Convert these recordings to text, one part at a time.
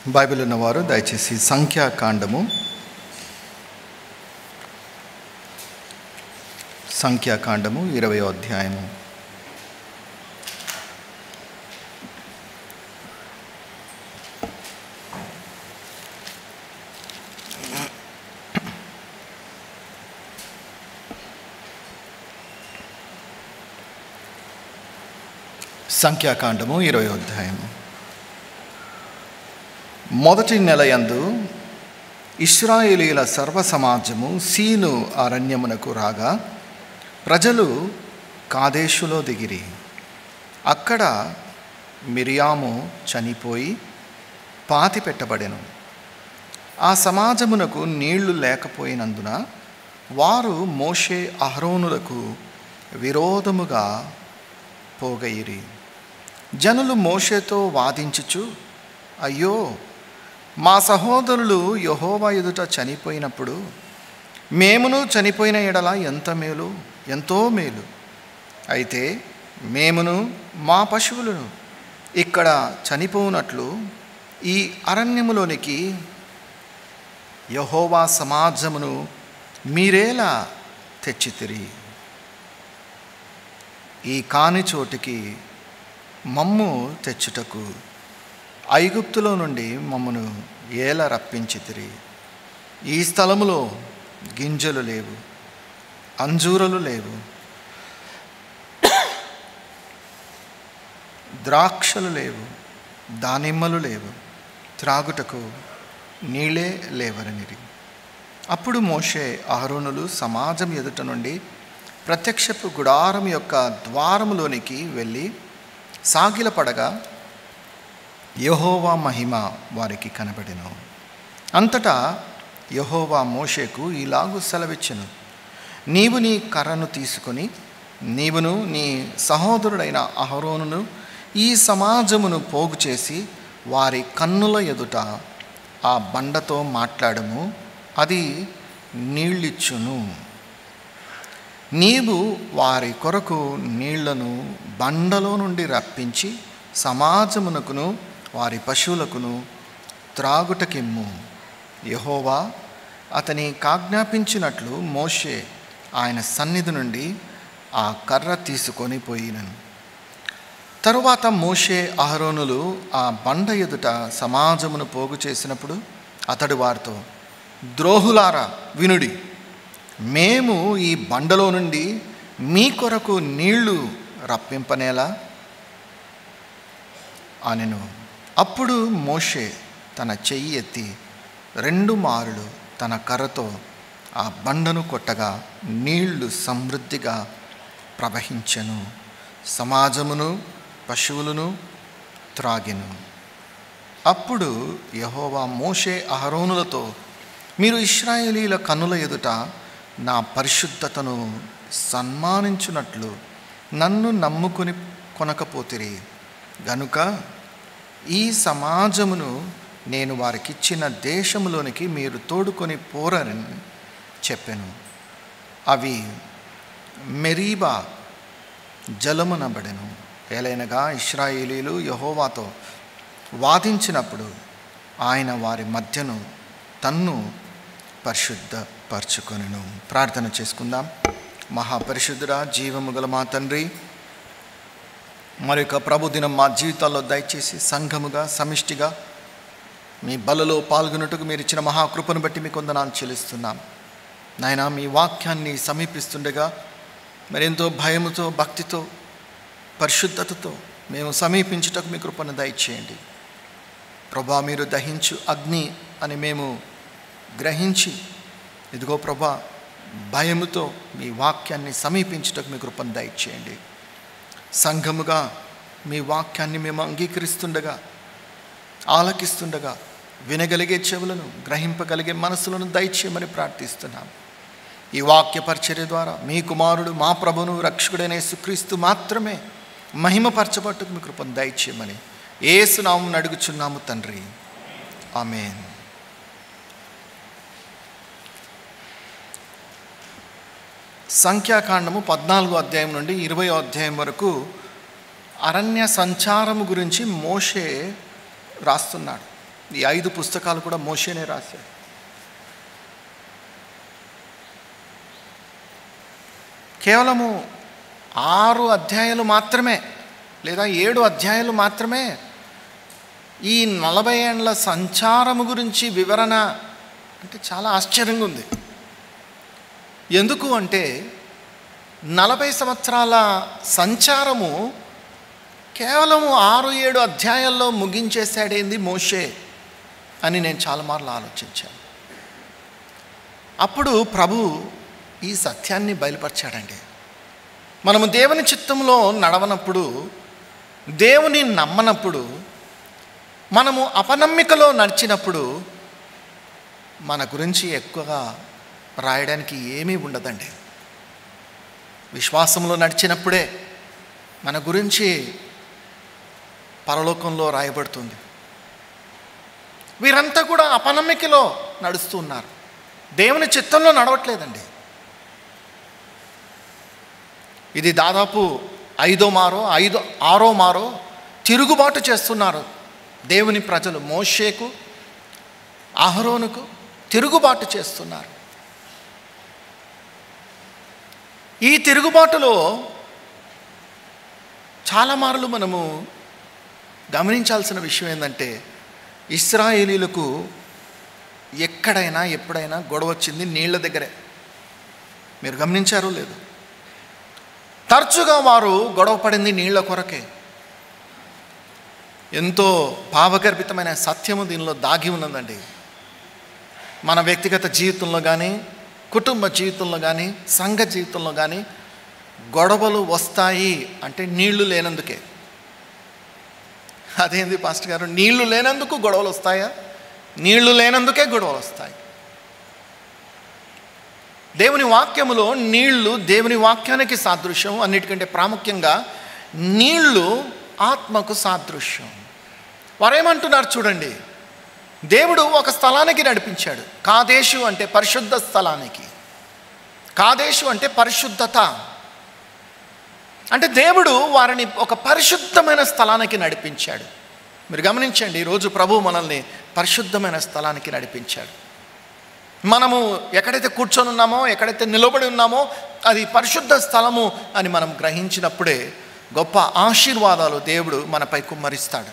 Bible ఉన్నవారు దయచేసి సంఖ్యాకాండము సంఖ్యాకాండము ఇరవై అధ్యాయము సంఖ్యాకాండము ఇరవై అధ్యాయము మొదటి నెల యందు ఇస్రాయేలీల సర్వ సమాజము సీను అరణ్యమునకు రాగా ప్రజలు కాదేశులో దిగిరి అక్కడ మిరియాము చనిపోయి పాతి పెట్టబడెను ఆ సమాజమునకు నీళ్లు లేకపోయినందున వారు మోషే అహరోనులకు విరోధముగా పోగయిరి జనులు మోషేతో వాదించుచు అయ్యో మా సహోదరులు యహోవా ఎదుట చనిపోయినప్పుడు మేమును చనిపోయిన ఎడల ఎంత మేలు ఎంతో మేలు అయితే మేమును మా పశువులను ఇక్కడ చనిపోనట్లు ఈ అరణ్యములోనికి యహోవా సమాజమును మీరేలా తెచ్చితిరి ఈ కాని చోటికి మమ్ము తెచ్చుటకు ఐగుప్తులో నుండి మమ్మను ఏల రప్పించితిరి ఈ స్థలములో గింజలు లేవు అంజూరలు లేవు ద్రాక్షలు లేవు దానిమ్మలు లేవు త్రాగుటకు నీళ్ళే లేవరనిరి అప్పుడు మోషే అహరోనులు సమాజం ఎదుట నుండి ప్రత్యక్షపు గుడారం యొక్క ద్వారములోనికి వెళ్ళి సాగిలపడగా యహోవా మహిమ వారికి కనబడెను అంతటా యహోవా మోషేకు ఇలాగు సెలవిచ్చెను నీవు నీ కర్రను తీసుకొని నీవును నీ సహోదరుడైన అహరోనును ఈ సమాజమును పోగు చేసి వారి కన్నుల ఎదుట ఆ బండతో మాట్లాడము అది నీళ్ళిచ్చును నీవు వారి కొరకు నీళ్లను బండలో నుండి రప్పించి సమాజమునకును వారి పశువులకును త్రాగుటకిమ్ము యహోవా అతని కాజ్ఞాపించినట్లు మోషే ఆయన సన్నిధి నుండి ఆ కర్ర తీసుకొని పోయినను తరువాత మోషే అహరోనులు ఆ బండ ఎదుట సమాజమును పోగు చేసినప్పుడు అతడు వారితో ద్రోహులారా వినుడి మేము ఈ బండలో నుండి మీ కొరకు నీళ్లు రప్పింపనేలా అనెను అప్పుడు మోషే తన చెయ్యి ఎత్తి రెండు మారులు తన కర్రతో ఆ బండను కొట్టగా నీళ్లు సమృద్ధిగా ప్రవహించెను సమాజమును పశువులను త్రాగెను అప్పుడు యహోవా మోషే అహరోనులతో మీరు ఇస్రాయేలీల కన్నుల ఎదుట నా పరిశుద్ధతను సన్మానించున్నట్లు నన్ను నమ్ముకొని కొనకపోతిరి గనుక ఈ సమాజమును నేను వారికిచ్చిన దేశములోనికి మీరు తోడుకొని పోరని చెప్పాను అవి మెరీబా జలమునబడెను ఏలైనగా ఇస్రాయేలీలు యహోవాతో వాదించినప్పుడు ఆయన వారి మధ్యను తన్ను పరిశుద్ధపరచుకొనెను ప్రార్థన చేసుకుందాం మహాపరిశుద్ధుడా జీవము గల మా తండ్రి మరి యొక్క ప్రభుదినం మా జీవితాల్లో దయచేసి సంఘముగా సమిష్టిగా మీ బలలో పాల్గొన్నట్టుకు మీరు ఇచ్చిన మహాకృపను బట్టి మీకు వందనాలు చెల్లిస్తున్నాం నాయన మీ వాక్యాన్ని సమీపిస్తుండగా మరి ఎంతో భయముతో భక్తితో పరిశుద్ధతతో మేము సమీపించుటకు మీ కృపను దయచేయండి ప్రభా మీరు దహించు అగ్ని అని మేము గ్రహించి ఇదిగో ప్రభా భయముతో మీ వాక్యాన్ని సమీపించుటకు మీ కృపను దయచేయండి సంఘముగా మీ వాక్యాన్ని మేము అంగీకరిస్తుండగా ఆలకిస్తుండగా వినగలిగే చెవులను గ్రహింపగలిగే మనసులను దయచేయమని ప్రార్థిస్తున్నాం ఈ వాక్య పరిచర్య ద్వారా మీ కుమారుడు మా ప్రభును రక్షకుడైన యేసుక్రీస్తు మాత్రమే మహిమపరచబట్టుకు మీ కృపను దయచేయమని ఏసునామం అడుగుచున్నాము తండ్రి ఆమెన్ సంఖ్యాకాండము పద్నాలుగో అధ్యాయం నుండి ఇరవై అధ్యాయం వరకు అరణ్య సంచారము గురించి మోషే రాస్తున్నాడు ఈ ఐదు పుస్తకాలు కూడా మోషేనే రాశాడు కేవలము ఆరు అధ్యాయాలు మాత్రమే లేదా ఏడు అధ్యాయాలు మాత్రమే ఈ నలభై ఏండ్ల సంచారము గురించి వివరణ అంటే చాలా ఆశ్చర్యంగా ఉంది ఎందుకు అంటే నలభై సంవత్సరాల సంచారము కేవలము ఆరు ఏడు అధ్యాయాల్లో ముగించేశాడేంది మోషే అని నేను చాలామార్లు ఆలోచించాను అప్పుడు ప్రభు ఈ సత్యాన్ని బయలుపరిచాడండి మనము దేవుని చిత్తంలో నడవనప్పుడు దేవుని నమ్మనప్పుడు మనము అపనమ్మికలో నడిచినప్పుడు మన గురించి ఎక్కువగా రాయడానికి ఏమీ ఉండదండి విశ్వాసంలో నడిచినప్పుడే మన గురించి పరలోకంలో రాయబడుతుంది వీరంతా కూడా అపనమ్మికలో నడుస్తూ ఉన్నారు దేవుని చిత్తంలో నడవట్లేదండి ఇది దాదాపు ఐదో మారో ఐదో ఆరో మారో తిరుగుబాటు చేస్తున్నారు దేవుని ప్రజలు మోషేకు అహరోనుకు తిరుగుబాటు చేస్తున్నారు ఈ తిరుగుబాటులో చాలా మార్లు మనము గమనించాల్సిన విషయం ఏంటంటే ఇస్రాయేలీలకు ఎక్కడైనా ఎప్పుడైనా గొడవ వచ్చింది నీళ్ళ దగ్గరే మీరు గమనించారో లేదు తరచుగా వారు గొడవ పడింది నీళ్ల కొరకే ఎంతో భావగర్భితమైన సత్యము దీనిలో దాగి ఉన్నదండి మన వ్యక్తిగత జీవితంలో కానీ కుటుంబ జీవితంలో కానీ సంఘ జీవితంలో కానీ గొడవలు వస్తాయి అంటే నీళ్లు లేనందుకే అదేంది పాస్టర్ గారు నీళ్లు లేనందుకు గొడవలు వస్తాయా నీళ్లు లేనందుకే గొడవలు వస్తాయి దేవుని వాక్యములో నీళ్లు దేవుని వాక్యానికి సాదృశ్యం అన్నిటికంటే ప్రాముఖ్యంగా నీళ్లు ఆత్మకు సాదృశ్యం వారేమంటున్నారు చూడండి దేవుడు ఒక స్థలానికి నడిపించాడు కాదేశు అంటే పరిశుద్ధ స్థలానికి కాదేశు అంటే పరిశుద్ధత అంటే దేవుడు వారిని ఒక పరిశుద్ధమైన స్థలానికి నడిపించాడు మీరు గమనించండి ఈరోజు ప్రభు మనల్ని పరిశుద్ధమైన స్థలానికి నడిపించాడు మనము ఎక్కడైతే కూర్చొని ఉన్నామో ఎక్కడైతే నిలబడి ఉన్నామో అది పరిశుద్ధ స్థలము అని మనం గ్రహించినప్పుడే గొప్ప ఆశీర్వాదాలు దేవుడు మనపై కుమ్మరిస్తాడు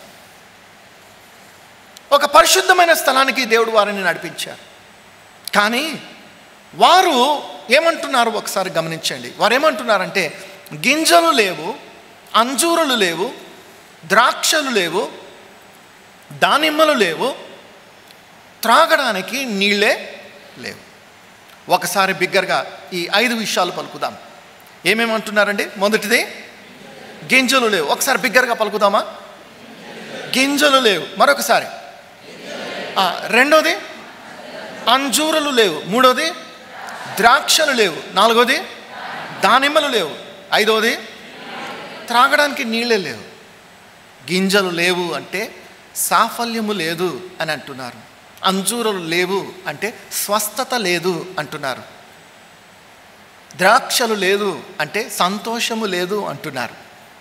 ఒక పరిశుద్ధమైన స్థలానికి దేవుడు వారిని నడిపించారు కానీ వారు ఏమంటున్నారు ఒకసారి గమనించండి వారు ఏమంటున్నారంటే గింజలు లేవు అంజూరులు లేవు ద్రాక్షలు లేవు దానిమ్మలు లేవు త్రాగడానికి నీళ్ళే లేవు ఒకసారి బిగ్గరగా ఈ ఐదు విషయాలు పలుకుదాం ఏమేమంటున్నారండి మొదటిది గింజలు లేవు ఒకసారి బిగ్గరగా పలుకుదామా గింజలు లేవు మరొకసారి ఆ, రెండోది అంజూరులు లేవు మూడోది ద్రాక్షలు లేవు నాలుగోది దానిమ్మలు లేవు ఐదోది త్రాగడానికి నీళ్ళే లేవు గింజలు లేవు అంటే సాఫల్యము లేదు అని అంటున్నారు అంజూరలు లేవు అంటే స్వస్థత లేదు అంటున్నారు ద్రాక్షలు లేదు అంటే సంతోషము లేదు అంటున్నారు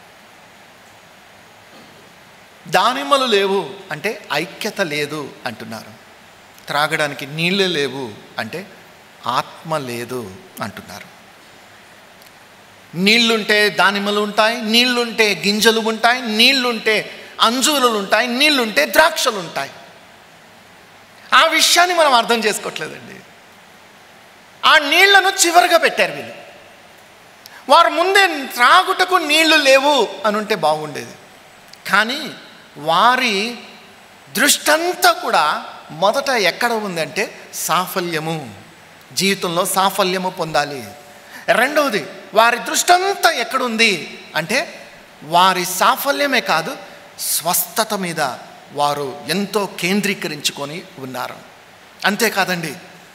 దానిమ్మలు లేవు అంటే ఐక్యత లేదు అంటున్నారు త్రాగడానికి నీళ్ళే లేవు అంటే ఆత్మ లేదు అంటున్నారు నీళ్లుంటే దానిమ్మలు ఉంటాయి నీళ్లుంటే గింజలు ఉంటాయి నీళ్లుంటే అంజూరులు ఉంటాయి నీళ్లుంటే ద్రాక్షలు ఉంటాయి ఆ విషయాన్ని మనం అర్థం చేసుకోవట్లేదండి ఆ నీళ్లను చివరిగా పెట్టారు వీళ్ళు వారు ముందే త్రాగుటకు నీళ్లు లేవు అని ఉంటే బాగుండేది కానీ వారి దృష్టంతా కూడా మొదట ఎక్కడ ఉందంటే సాఫల్యము జీవితంలో సాఫల్యము పొందాలి రెండవది వారి దృష్టంతా ఎక్కడుంది అంటే వారి సాఫల్యమే కాదు స్వస్థత మీద వారు ఎంతో కేంద్రీకరించుకొని ఉన్నారు అంతేకాదండి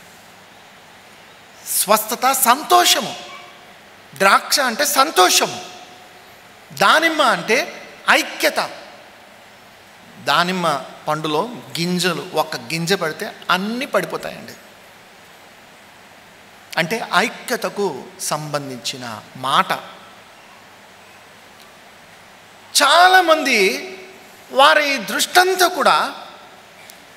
స్వస్థత సంతోషము ద్రాక్ష అంటే సంతోషము దానిమ్మ అంటే ఐక్యత దానిమ్మ పండులో గింజలు ఒక గింజ పడితే అన్నీ పడిపోతాయండి అంటే ఐక్యతకు సంబంధించిన మాట చాలామంది వారి దృష్టంతా కూడా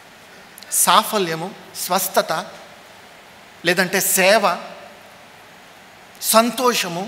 సాఫల్యము స్వస్థత లేదంటే సేవ సంతోషము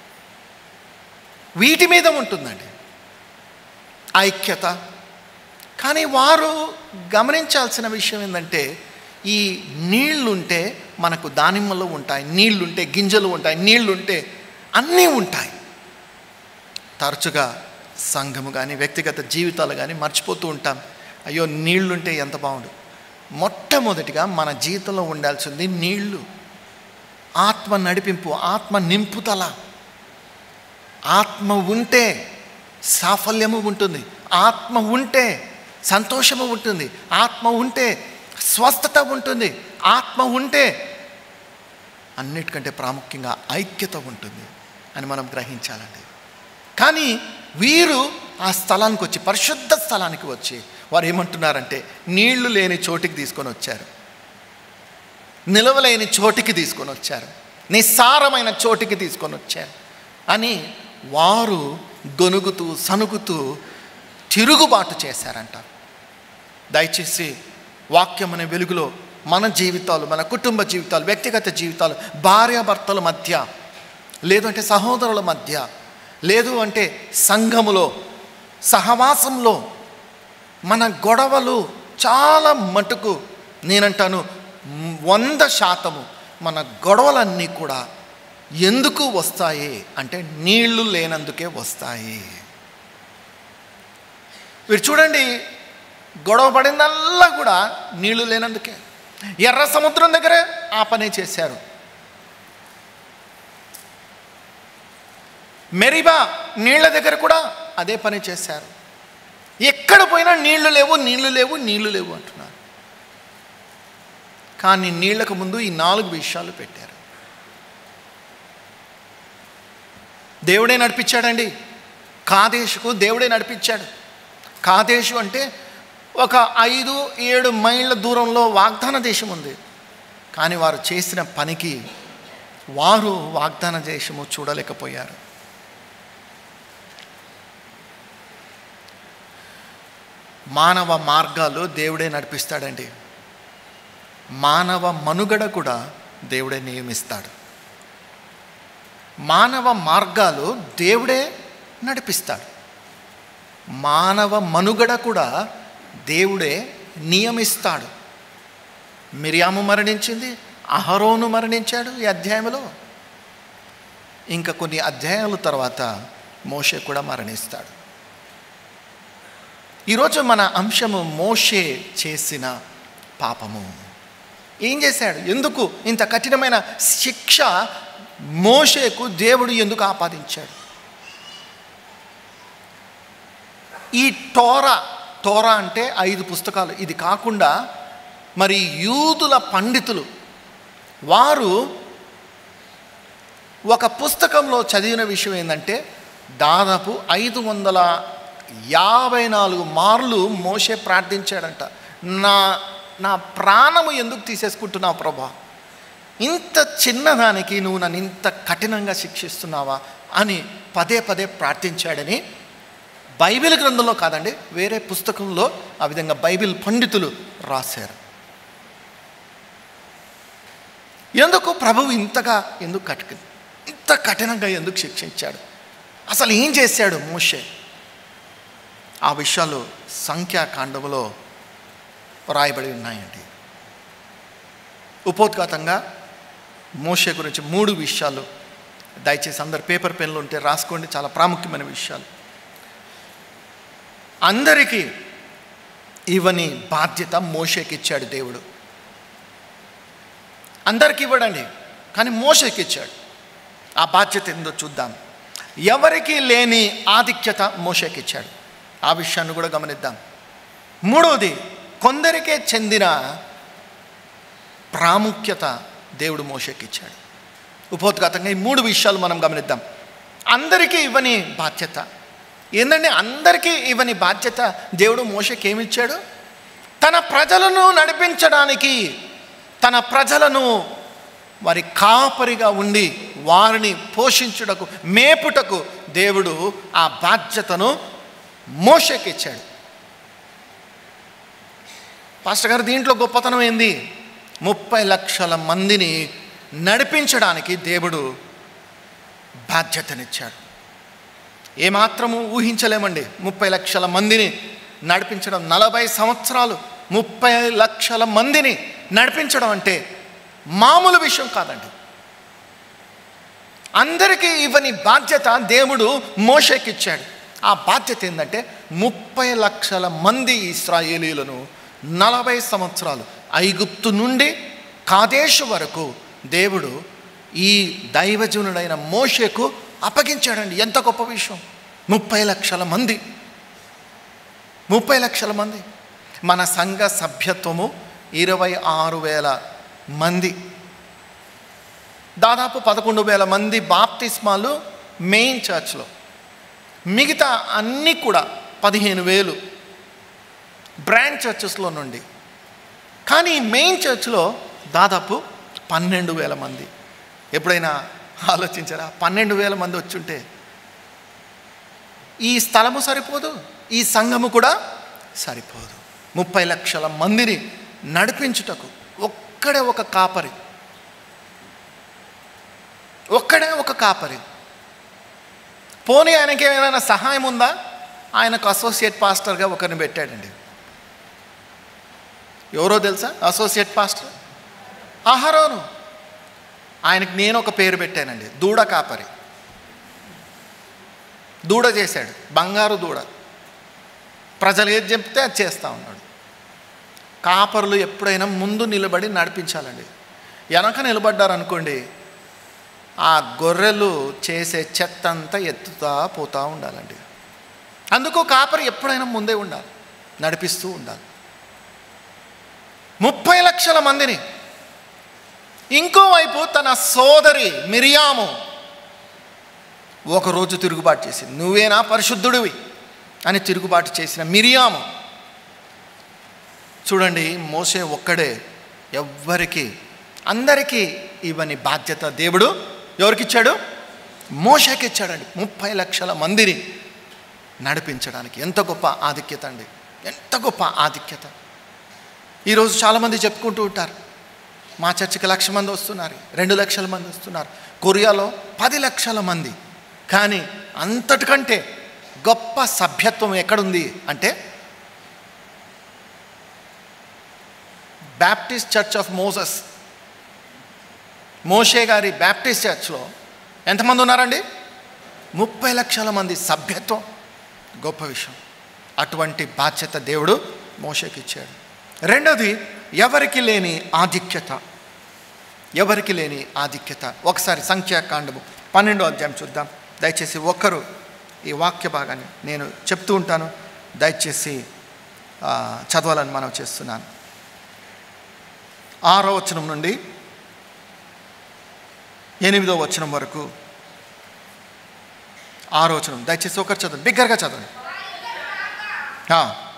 వీటి మీద ఉంటుందండి ఐక్యత కానీ వారు గమనించాల్సిన విషయం ఏంటంటే ఈ నీళ్లుంటే మనకు దానిమ్మలు ఉంటాయి నీళ్లుంటే గింజలు ఉంటాయి నీళ్లుంటే అన్నీ ఉంటాయి తరచుగా సంఘము కానీ వ్యక్తిగత జీవితాలు కానీ మర్చిపోతూ ఉంటాం అయ్యో నీళ్లుంటే ఎంత బాగుండు మొట్టమొదటిగా మన జీవితంలో ఉండాల్సింది నీళ్లు ఆత్మ నడిపింపు ఆత్మ నింపుదల ఆత్మ ఉంటే సాఫల్యము ఉంటుంది ఆత్మ ఉంటే సంతోషము ఉంటుంది ఆత్మ ఉంటే స్వస్థత ఉంటుంది ఆత్మ ఉంటే అన్నిటికంటే ప్రాముఖ్యంగా ఐక్యత ఉంటుంది అని మనం గ్రహించాలండి కానీ వీరు ఆ స్థలానికి వచ్చి పరిశుద్ధ స్థలానికి వచ్చి వారు ఏమంటున్నారంటే నీళ్లు లేని చోటికి తీసుకొని వచ్చారు నిలవలేని చోటికి తీసుకొని వచ్చారు నిస్సారమైన చోటికి తీసుకొని వచ్చారు అని వారు గొనుగుతూ సనుగుతూ తిరుగుబాటు చేశారంట దయచేసి వాక్యం అనే వెలుగులో మన జీవితాలు మన కుటుంబ జీవితాలు వ్యక్తిగత జీవితాలు భార్యాభర్తల మధ్య లేదు అంటే సహోదరుల మధ్య లేదు అంటే సంఘములో సహవాసంలో మన గొడవలు చాలా మటుకు నేనంటాను మ్, వంద శాతము మన గొడవలన్నీ కూడా ఎందుకు వస్తాయి అంటే నీళ్లు లేనందుకే వస్తాయి మీరు చూడండి గొడవ పడిందల్లా కూడా నీళ్లు లేనందుకే ఎర్ర సముద్రం దగ్గరే ఆ పనే చేశారు మెరిబా నీళ్ల దగ్గర కూడా అదే పని చేశారు ఎక్కడ పోయినా నీళ్లు లేవు నీళ్లు లేవు నీళ్లు లేవు అంటున్నారు కానీ నీళ్లకు ముందు ఈ నాలుగు విషయాలు పెట్టారు దేవుడే నడిపించాడండి కాదేశుకు దేవుడే నడిపించాడు కాదేశు అంటే ఒక ఐదు ఏడు మైళ్ళ దూరంలో వాగ్దాన దేశం ఉంది కానీ వారు చేసిన పనికి వారు వాగ్దాన దేశము చూడలేకపోయారు మానవ మార్గాలు దేవుడే నడిపిస్తాడండి మానవ మనుగడ కూడా దేవుడే నియమిస్తాడు మానవ మార్గాలు దేవుడే నడిపిస్తాడు మానవ మనుగడ కూడా దేవుడే నియమిస్తాడు మిరియాము మరణించింది అహరోను మరణించాడు ఈ అధ్యాయంలో ఇంకా కొన్ని అధ్యాయాల తర్వాత మోషే కూడా మరణిస్తాడు ఈరోజు మన అంశము మోషే చేసిన పాపము ఏం చేశాడు ఎందుకు ఇంత కఠినమైన శిక్ష మోషేకు దేవుడు ఎందుకు ఆపాదించాడు ఈ టోరా టోరా అంటే ఐదు పుస్తకాలు ఇది కాకుండా మరి యూదుల పండితులు వారు ఒక పుస్తకంలో చదివిన విషయం ఏంటంటే దాదాపు ఐదు వందల యాభై నాలుగు మార్లు మోసే ప్రార్థించాడంట నా నా ప్రాణము ఎందుకు తీసేసుకుంటున్నావు ప్రభా ఇంత చిన్నదానికి నువ్వు నన్ను ఇంత కఠినంగా శిక్షిస్తున్నావా అని పదే పదే ప్రార్థించాడని బైబిల్ గ్రంథంలో కాదండి వేరే పుస్తకంలో ఆ విధంగా బైబిల్ పండితులు రాశారు ఎందుకు ప్రభువు ఇంతగా ఎందుకు కఠిన ఇంత కఠినంగా ఎందుకు శిక్షించాడు అసలు ఏం చేశాడు మోషే ఆ విషయాలు సంఖ్యాకాండములో రాయబడి ఉన్నాయండి ఉపోద్ఘాతంగా మోషే గురించి మూడు విషయాలు దయచేసి అందరు పేపర్ పెన్లు ఉంటే రాసుకోండి చాలా ప్రాముఖ్యమైన విషయాలు అందరికీ ఇవని బాధ్యత మోషేకి ఇచ్చాడు దేవుడు అందరికి ఇవ్వడండి కానీ మోషేకి ఇచ్చాడు ఆ బాధ్యత ఏందో చూద్దాం ఎవరికి లేని ఆధిక్యత మోషేకి ఇచ్చాడు ఆ విషయాన్ని కూడా గమనిద్దాం మూడవది కొందరికే చెందిన ప్రాముఖ్యత దేవుడు మోషేకి ఇచ్చాడు ఉపోద్ఘాతంగా ఈ మూడు విషయాలు మనం గమనిద్దాం అందరికీ ఇవ్వని బాధ్యత ఏంటంటే అందరికీ ఇవ్వని బాధ్యత దేవుడు మోషకి ఏమిచ్చాడు తన ప్రజలను నడిపించడానికి తన ప్రజలను వారి కాపరిగా ఉండి వారిని పోషించుటకు మేపుటకు దేవుడు ఆ బాధ్యతను మోషకి ఇచ్చాడు పాస్టర్ గారు దీంట్లో గొప్పతనం ఏంది ముప్పై లక్షల మందిని నడిపించడానికి దేవుడు బాధ్యతనిచ్చాడు ఏమాత్రము ఊహించలేమండి ముప్పై లక్షల మందిని నడిపించడం నలభై సంవత్సరాలు ముప్పై లక్షల మందిని నడిపించడం అంటే మామూలు విషయం కాదండి అందరికీ ఇవ్వని బాధ్యత దేవుడు మోషకిచ్చాడు ఆ బాధ్యత ఏంటంటే ముప్పై లక్షల మంది ఇస్రాయేలీలను నలభై సంవత్సరాలు ఐగుప్తు నుండి కాదేశు వరకు దేవుడు ఈ దైవజనుడైన మోషకు అప్పగించాడండి ఎంత గొప్ప విషయం ముప్పై లక్షల మంది ముప్పై లక్షల మంది మన సంఘ సభ్యత్వము ఇరవై ఆరు వేల మంది దాదాపు పదకొండు వేల మంది బాప్తిస్మాలు మెయిన్ చర్చ్లో మిగతా అన్నీ కూడా పదిహేను వేలు బ్రాండ్ చర్చెస్లో నుండి కానీ మెయిన్ చర్చ్లో దాదాపు పన్నెండు వేల మంది ఎప్పుడైనా ఆలోచించారా పన్నెండు వేల మంది వచ్చుంటే ఈ స్థలము సరిపోదు ఈ సంఘము కూడా సరిపోదు ముప్పై లక్షల మందిని నడిపించుటకు ఒక్కడే ఒక కాపరి ఒక్కడే ఒక కాపరి పోనీ ఆయనకి ఏమైనా సహాయం ఉందా ఆయనకు అసోసియేట్ పాస్టర్గా ఒకరిని పెట్టాడండి ఎవరో తెలుసా అసోసియేట్ పాస్టర్ ఆహారోను ఆయనకి నేను ఒక పేరు పెట్టానండి దూడ కాపరి దూడ చేశాడు బంగారు దూడ ప్రజలు ఏది చెప్తే అది చేస్తూ ఉన్నాడు కాపరులు ఎప్పుడైనా ముందు నిలబడి నడిపించాలండి వెనక నిలబడ్డారు అనుకోండి ఆ గొర్రెలు చేసే చెత్త అంతా ఎత్తుతా పోతూ ఉండాలండి అందుకు కాపరి ఎప్పుడైనా ముందే ఉండాలి నడిపిస్తూ ఉండాలి ముప్పై లక్షల మందిని ఇంకోవైపు తన సోదరి మిరియాము ఒకరోజు తిరుగుబాటు చేసింది నువ్వేనా పరిశుద్ధుడివి అని తిరుగుబాటు చేసిన మిరియాము చూడండి మోసే ఒక్కడే ఎవ్వరికి అందరికీ ఇవని బాధ్యత దేవుడు ఎవరికిచ్చాడు మోసకి ఇచ్చాడండి ముప్పై లక్షల మందిని నడిపించడానికి ఎంత గొప్ప ఆధిక్యత అండి ఎంత గొప్ప ఆధిక్యత ఈరోజు చాలామంది చెప్పుకుంటూ ఉంటారు మా చర్చికి లక్ష మంది వస్తున్నారు రెండు లక్షల మంది వస్తున్నారు కొరియాలో పది లక్షల మంది కానీ అంతటికంటే గొప్ప సభ్యత్వం ఎక్కడుంది అంటే బ్యాప్టిస్ట్ చర్చ్ ఆఫ్ మోసస్ మోషే గారి బ్యాప్టిస్ట్ చర్చ్లో ఎంతమంది ఉన్నారండి ముప్పై లక్షల మంది సభ్యత్వం గొప్ప విషయం అటువంటి బాధ్యత దేవుడు మోషకి ఇచ్చాడు రెండోది ఎవరికి లేని ఆధిక్యత ఎవరికి లేని ఆధిక్యత ఒకసారి సంఖ్యాకాండము పన్నెండో అధ్యాయం చూద్దాం దయచేసి ఒక్కరు ఈ వాక్య భాగాన్ని నేను చెప్తూ ఉంటాను దయచేసి ఆ, చదవాలని మనం చేస్తున్నాను ఆరో వచనం నుండి ఎనిమిదో వచనం వరకు ఆరో వచనం దయచేసి ఒకరు చదవండి బిగ్గరగా చదవండి ఆ,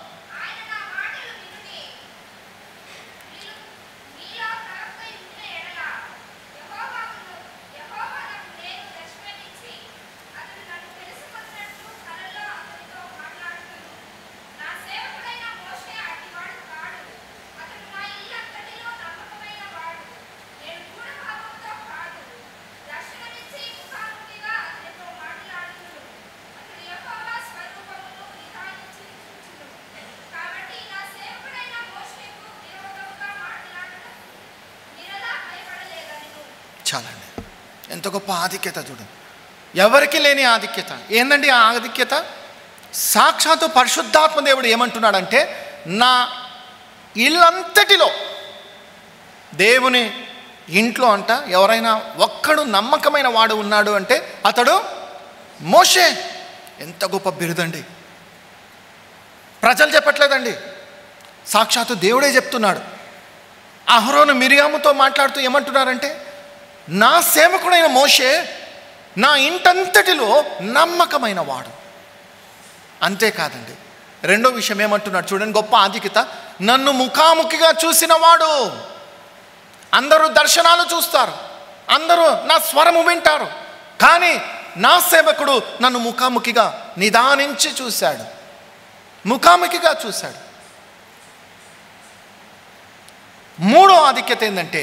కాబట్టి నా సేవకుడైన మోషేకు విరోధముగా మాట్లాడుతూ నిరలా భయపడలేదనిను చాలండి ఎంత గొప్ప ఆధిక్యత చూడండి ఎవరికి లేని ఆధిక్యత ఏందండి ఆ ఆధిక్యత సాక్షాత్తు పరిశుద్ధాత్మ దేవుడు ఏమంటున్నాడంటే నా ఇల్లంతటిలో దేవుని ఇంట్లో అంట ఎవరైనా ఒక్కడు నమ్మకమైన వాడు ఉన్నాడు అంటే అతడు మోషే ఎంత గొప్ప బిరుదండి ప్రజలు చెప్పట్లేదండి సాక్షాత్తు దేవుడే చెప్తున్నాడు అహరోను మిరియాముతో మాట్లాడుతూ ఏమంటున్నారంటే నా సేవకుడైన మోషే నా ఇంటంతటిలో నమ్మకమైన వాడు అంతేకాదండి రెండో విషయం ఏమంటున్నాడు చూడండి గొప్ప ఆధిక్యత నన్ను ముఖాముఖిగా చూసిన వాడు అందరూ దర్శనాలు చూస్తారు అందరూ నా స్వరము వింటారు కానీ నా సేవకుడు నన్ను ముఖాముఖిగా నిదానించి చూశాడు ముఖాముఖిగా చూశాడు మూడో ఆధిక్యత ఏంటంటే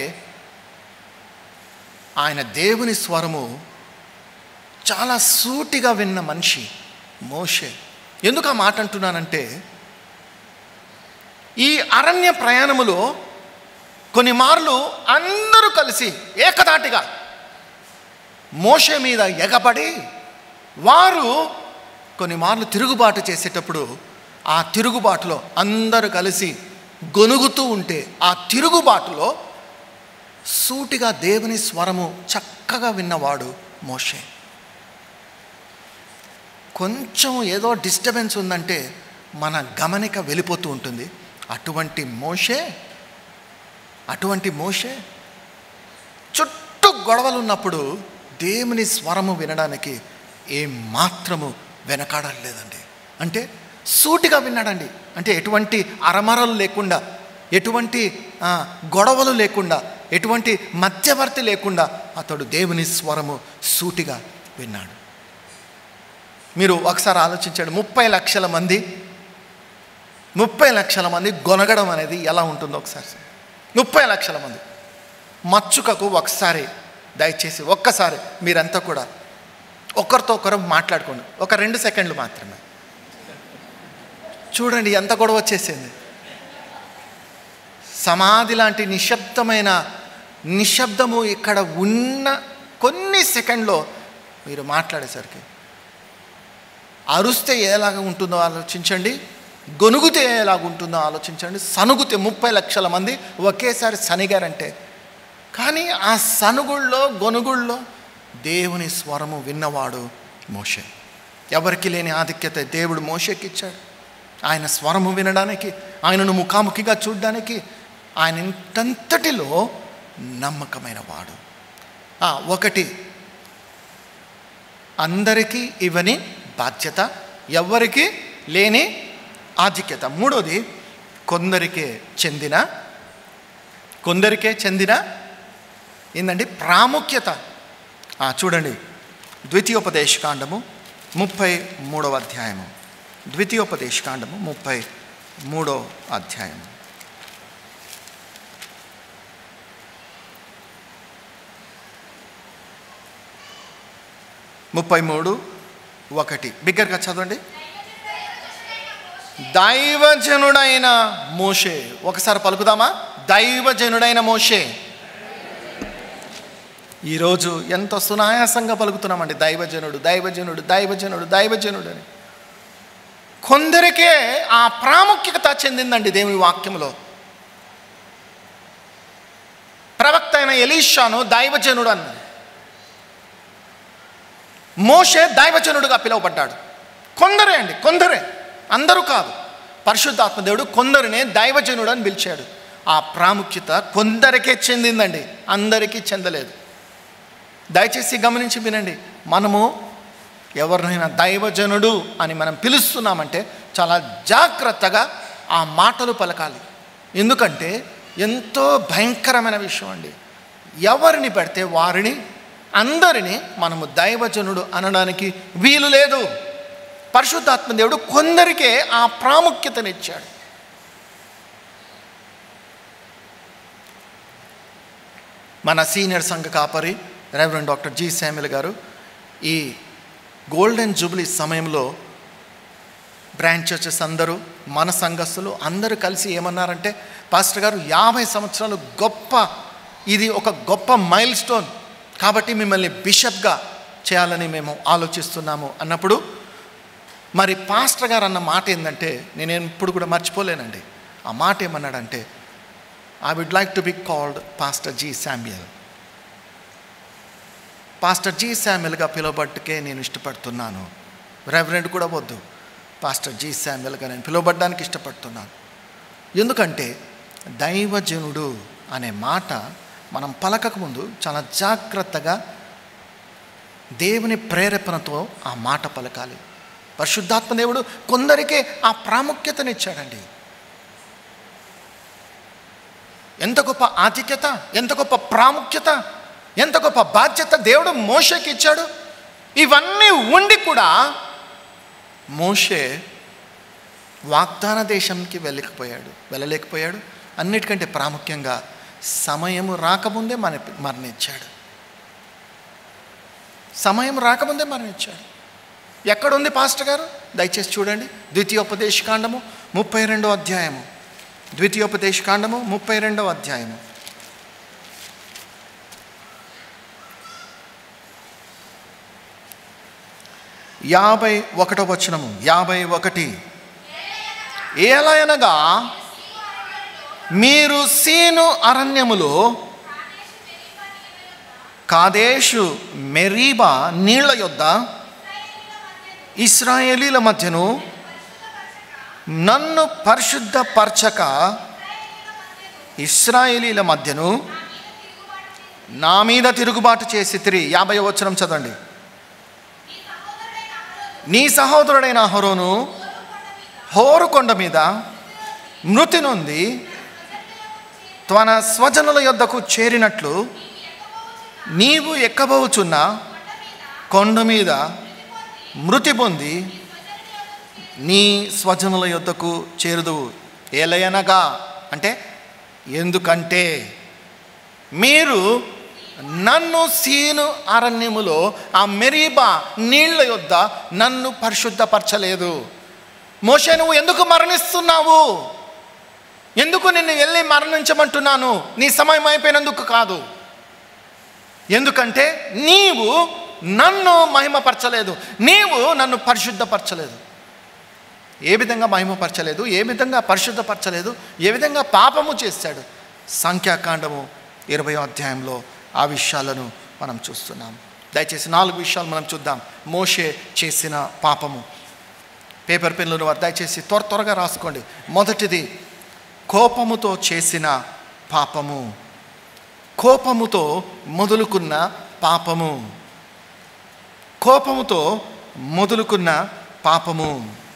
ఆయన దేవుని స్వరము చాలా సూటిగా విన్న మనిషి మోషే ఎందుకు ఆ మాట అంటున్నానంటే ఈ అరణ్య ప్రయాణములో కొన్ని మార్లు అందరూ కలిసి ఏకదాటిగా మోషే మీద ఎగబడి వారు కొన్ని మార్లు తిరుగుబాటు చేసేటప్పుడు ఆ తిరుగుబాటులో అందరూ కలిసి గొనుగుతూ ఉంటే ఆ తిరుగుబాటులో సూటిగా దేవుని స్వరము చక్కగా విన్నవాడు మోషే కొంచెం ఏదో డిస్టర్బెన్స్ ఉందంటే మన గమనిక వెళ్ళిపోతూ ఉంటుంది అటువంటి మోషే అటువంటి మోషే చుట్టూ గొడవలు ఉన్నప్పుడు దేవుని స్వరము వినడానికి ఏం మాత్రము వెనకాడలేదండి అంటే సూటిగా విన్నాడండి అంటే ఎటువంటి అరమరలు లేకుండా ఎటువంటి ఆ, గొడవలు లేకుండా ఎటువంటి మధ్యవర్తి లేకుండా అతడు దేవుని స్వరము సూటిగా విన్నాడు మీరు ఒకసారి ఆలోచించాడు ముప్పై లక్షల మంది ముప్పై లక్షల మంది గొనగడం అనేది ఎలా ఉంటుందో ఒకసారి ముప్పై లక్షల మంది మచ్చుకకు ఒకసారి దయచేసి ఒక్కసారి మీరంతా కూడా ఒకరితో ఒకరు మాట్లాడుకోండి ఒక రెండు సెకండ్లు మాత్రమే చూడండి ఎంత గొడవ వచ్చేసింది సమాధి లాంటి నిశ్శబ్దమైన నిశ్శబ్దము ఇక్కడ ఉన్న కొన్ని సెకండ్లో మీరు మాట్లాడేసరికి అరుస్తే ఎలాగ ఉంటుందో ఆలోచించండి గొనుగుతే ఎలాగ ఉంటుందో ఆలోచించండి సనుగుతే ముప్పై లక్షల మంది ఒకేసారి సనిగారంటే కానీ ఆ సనుగుల్లో గొనుగుల్లో దేవుని స్వరము విన్నవాడు మోషే ఎవరికి లేని ఆధిక్యత దేవుడు మోషేకి ఇచ్చాడు ఆయన స్వరము వినడానికి ఆయనను ముఖాముఖిగా చూడడానికి ఆయన ఇంతంతటిలో నమ్మకమైన వాడు ఆ, ఒకటి అందరికీ ఇవని బాధ్యత ఎవరికి లేని ఆధిక్యత మూడోది కొందరికే చెందిన కొందరికే చెందిన ఏంటండి ప్రాముఖ్యత ఆ, చూడండి ద్వితీయోపదేశకాండము ముప్పై మూడవ అధ్యాయము ద్వితీయోపదేశకాండము ముప్పై మూడో అధ్యాయము ముప్పై మూడు ఒకటి బిగ్గరగా చదవండి దైవజనుడైన మోషే ఒకసారి పలుకుదామా దైవజనుడైన మోషే ఈరోజు ఎంత సునాయాసంగా పలుకుతున్నామండి దైవజనుడు దైవజనుడు దైవజనుడు దైవజనుడు అని కొందరికే ఆ ప్రాముఖ్యత చెందిందండి దేవుని వాక్యంలో ప్రవక్త అయిన ఎలీషాను దైవజనుడు అన్నది మోషే దైవజనుడుగా పిలువబడ్డాడు కొందరే అండి కొందరే అందరూ కాదు పరిశుద్ధాత్మ దేవుడు కొందరినే దైవజనుడు అని పిలిచాడు ఆ ప్రాముఖ్యత కొందరికే చెందిందండి అందరికీ చెందలేదు దయచేసి గమనించి వినండి మనము ఎవరినైనా దైవజనుడు అని మనం పిలుస్తున్నామంటే చాలా జాగ్రత్తగా ఆ మాటలు పలకాలి ఎందుకంటే ఎంతో భయంకరమైన విషయం అండి ఎవరిని పెడితే వారిని అందరినీ మనము దైవజనుడు అనడానికి వీలు లేదు పరిశుద్ధాత్మ దేవుడు కొందరికే ఆ ప్రాముఖ్యతనిచ్చాడు మన సీనియర్ సంఘ కాపరి రెవరెండ్ డాక్టర్ జి శామ్యుల్ గారు ఈ గోల్డెన్ జూబ్లీ సమయంలో బ్రాంచ్ చర్చెస్ అందరూ మన సంఘస్థులు అందరూ కలిసి ఏమన్నారంటే పాస్టర్ గారు యాభై సంవత్సరాలు గొప్ప ఇది ఒక గొప్ప మైల్ స్టోన్ కాబట్టి మిమ్మల్ని బిషప్గా చేయాలని మేము ఆలోచిస్తున్నాము అన్నప్పుడు మరి పాస్టర్ గారు అన్న మాట ఏంటంటే నేను ఎప్పుడు కూడా మర్చిపోలేనండి ఆ మాట ఏమన్నాడంటే I would like to be called pastor G Samuel pastor G శామ్యుల్గా పిలువబట్టుకే నేను ఇష్టపడుతున్నాను రెవరెండ్ కూడా వద్దు పాస్టర్ జీ శామ్యుల్గా నేను పిలువబడ్డానికి ఇష్టపడుతున్నాను ఎందుకంటే దైవజనుడు అనే మాట మనం పలకకముందు చాలా జాగ్రత్తగా దేవుని ప్రేరేపణతో ఆ మాట పలకాలి పరిశుద్ధాత్మ దేవుడు కొందరికే ఆ ప్రాముఖ్యతనిచ్చాడండి ఎంత గొప్ప ఆధిక్యత ఎంత గొప్ప ప్రాముఖ్యత ఎంత గొప్ప బాధ్యత దేవుడు మోషకి ఇచ్చాడు ఇవన్నీ ఉండి కూడా మోషే వాగ్దాన దేశంకి వెళ్ళకపోయాడు వెళ్ళలేకపోయాడు అన్నిటికంటే ప్రాముఖ్యంగా సమయము రాకముందే మన మరణించాడు సమయం రాకముందే మరణించాడు ఎక్కడుంది పాస్టర్ గారు దయచేసి చూడండి ద్వితీయోపదేశకాండము ముప్పై రెండో అధ్యాయము ద్వితీయోపదేశకాండము ముప్పై రెండవ అధ్యాయము యాభై ఒకటో వచనము యాభై ఒకటి ఏలయనగా మీరు సీను అరణ్యములో కాదేశు మెరీబా నీళ్ల యొద్ద ఇస్రాయేలీల మధ్యను నన్ను పరిశుద్ధపరచక ఇస్రాయేలీల మధ్యను నా మీద తిరుగుబాటు చేసి తిరిగి యాభై వచనం చదవండి నీ సహోదరుడైన హోరోను హోరు కొండ మీద మృతి నొంది తన స్వజనుల యొద్దకు చేరినట్లు నీవు ఎక్కబోచున్న కొండ మీద మృతి పొంది నీ స్వజనుల యొద్దకు చేరుదువు ఏలయనగా అంటే ఎందుకంటే మీరు నన్ను సీను అరణ్యములో ఆ మెరీబా నీళ్ల యొద్ద నన్ను పరిశుద్ధపరచలేదు మోషే నువ్వు ఎందుకు మరణిస్తున్నావు ఎందుకు నిన్ను వెళ్ళి మరణించమంటున్నాను నీ సమయం అయిపోయినందుకు కాదు ఎందుకంటే నీవు నన్ను మహిమపరచలేదు నీవు నన్ను పరిశుద్ధపరచలేదు ఏ విధంగా మహిమపరచలేదు ఏ విధంగా పరిశుద్ధపరచలేదు ఏ విధంగా పాపము చేశాడు సంఖ్యాకాండము ఇరవై అధ్యాయంలో ఆ విషయాలను మనం చూస్తున్నాం దయచేసి నాలుగు విషయాలు మనం చూద్దాం మోషే చేసిన పాపము పేపర్ పెన్నులను వారు దయచేసి త్వర త్వరగా రాసుకోండి మొదటిది కోపముతో చేసిన పాపము కోపముతో మొదలుకున్న పాపము కోపముతో మొదలుకున్న పాపము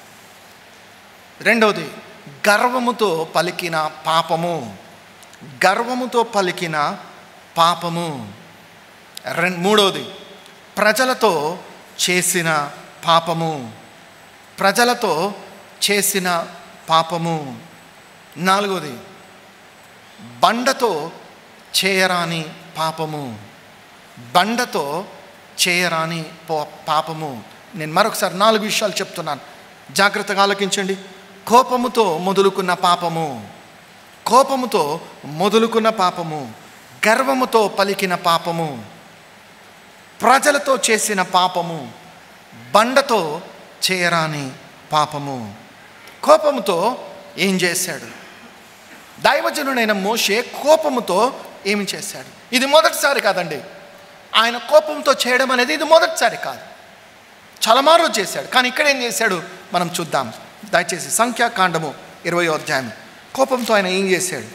రెండవది గర్వముతో పలికిన పాపము గర్వముతో పలికిన పాపము రెం మూడవది ప్రజలతో చేసిన పాపము ప్రజలతో చేసిన పాపము నాలుగవది బండతో చేయరాని పాపము బండతో చేయరాని పో పాపము నేను మరొకసారి నాలుగు విషయాలు చెప్తున్నాను జాగ్రత్తగా ఆలోకించండి కోపముతో మొదలుకున్న పాపము కోపముతో మొదలుకున్న పాపము గర్వముతో పలికిన పాపము ప్రజలతో చేసిన పాపము బండతో చేయరాని పాపము కోపముతో ఏం చేశాడు దైవజనుడైన మోషే కోపముతో ఏమి చేశాడు ఇది మొదటిసారి కాదండి ఆయన కోపంతో చేయడం అనేది ఇది మొదటిసారి కాదు చలమారు చేశాడు కానీ ఇక్కడ ఏం చేశాడు మనం చూద్దాం దయచేసి సంఖ్యాకాండము ఇరవై అధ్యాయం కోపంతో ఆయన ఏం చేశాడు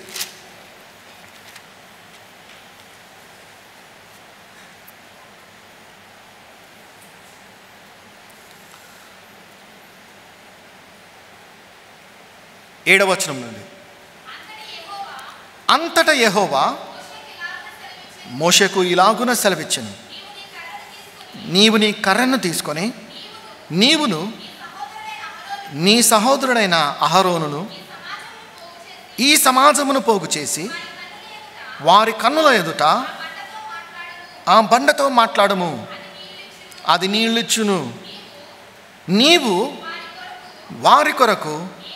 ఏడవచనం నుండి అంతట యెహోవా మోషకు ఇలాగున సెలవిచ్చను నీవు నీ కర్రను తీసుకొని నీవును నీ సహోదరుడైన అహరోనును ఈ సమాజమును పోగు చేసి వారి కన్నుల ఎదుట ఆ బండతో మాట్లాడము అది నీళ్ళిచ్చును నీవు వారి కొరకు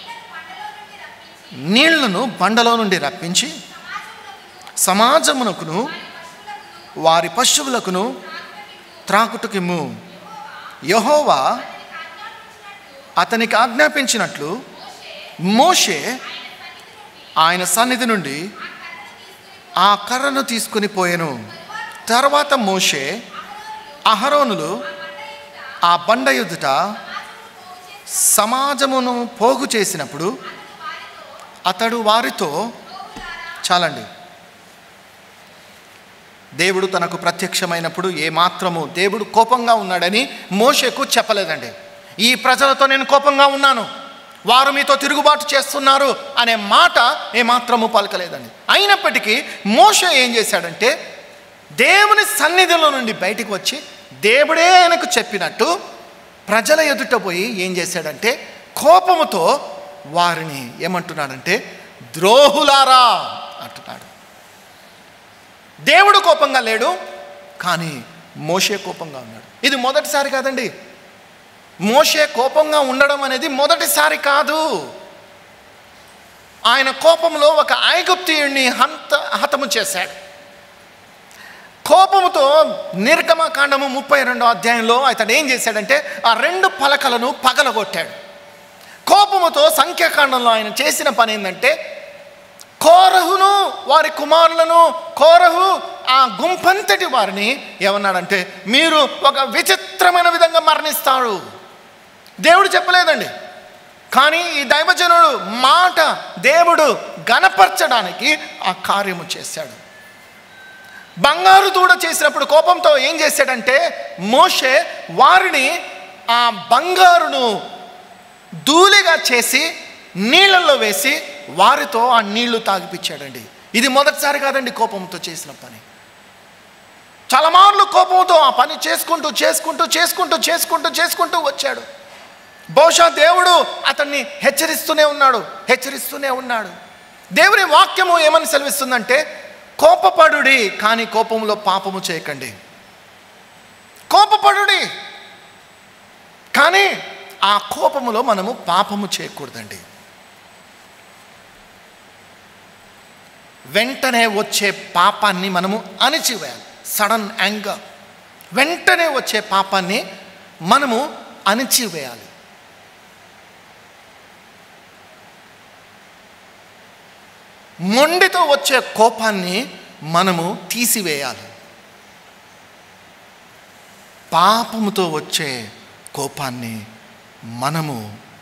నీళ్లను బండలో నుండి రప్పించి సమాజమునకును వారి పశువులకును త్రాకుటుకిమ్ము యహోవా అతనికి ఆజ్ఞాపించినట్లు మోషే ఆయన సన్నిధి నుండి ఆ కర్రను తీసుకుని పోయెను తర్వాత మోషే అహరోనులు ఆ బండ ఎదుట సమాజమును పోగు చేసినప్పుడు అతడు వారితో చాలండి దేవుడు తనకు ప్రత్యక్షమైనప్పుడు ఏమాత్రము దేవుడు కోపంగా ఉన్నాడని మోషేకు చెప్పలేదండి ఈ ప్రజలతో నేను కోపంగా ఉన్నాను వారు మీతో తిరుగుబాటు చేస్తున్నారు అనే మాట ఏమాత్రము పలకలేదండి అయినప్పటికీ మోషే ఏం చేశాడంటే దేవుని సన్నిధిలో నుండి బయటికి వచ్చి దేవుడే ఆయనకు చెప్పినట్టు ప్రజల ఎదుట పోయి ఏం చేశాడంటే కోపముతో వారిని ఏమంటున్నాడంటే ద్రోహులారా అంటున్నాడు దేవుడు కోపంగా లేడు కానీ మోషే కోపంగా ఉన్నాడు ఇది మొదటిసారి కాదండి మోషే కోపంగా ఉండడం అనేది మొదటిసారి కాదు ఆయన కోపంలో ఒక ఐగుప్తియుడిని హంత హతము చేశాడు కోపముతో నిర్గమకాండము ముప్పై రెండో అధ్యాయంలో అతడు ఏం చేశాడంటే ఆ రెండు పలకలను పగలగొట్టాడు కోపముతో సంఖ్యాకాండంలో ఆయన చేసిన పని ఏంటంటే కోరహును వారి కుమారులను కోరహు ఆ గుంపంతటి వారిని ఏమన్నాడంటే మీరు ఒక విచిత్రమైన విధంగా మరణిస్తారు దేవుడు చెప్పలేదండి కానీ ఈ దైవజనుడు మాట దేవుడు గనపరచడానికి ఆ కార్యము చేశాడు బంగారు దూడ చేసినప్పుడు కోపంతో ఏం చేశాడంటే మోషే వారిని ఆ బంగారును ధూళిగా చేసి నీళ్ళల్లో వేసి వారితో ఆ నీళ్లు తాగిపించాడండి ఇది మొదటిసారి కాదండి కోపంతో చేసిన పని చాలా మార్లు కోపంతో ఆ పని చేసుకుంటూ చేసుకుంటూ చేసుకుంటూ చేసుకుంటూ చేసుకుంటూ వచ్చాడు బహుశా దేవుడు అతన్ని హెచ్చరిస్తూనే ఉన్నాడు హెచ్చరిస్తూనే ఉన్నాడు దేవుని వాక్యము ఏమని సెలవిస్తుందంటే కోపపడుడి కానీ కోపంలో పాపము చేయకండి కోపపడుడి కానీ ఆ కోపములో మనము పాపము చేయకూడదండి వెంటనే వచ్చే పాపాన్ని మనము అణిచివేయాలి సడన్ యాంగర్ వెంటనే వచ్చే పాపాన్ని మనము అణిచివేయాలి మొండితో వచ్చే కోపాన్ని మనము తీసివేయాలి పాపముతో వచ్చే కోపాన్ని మనము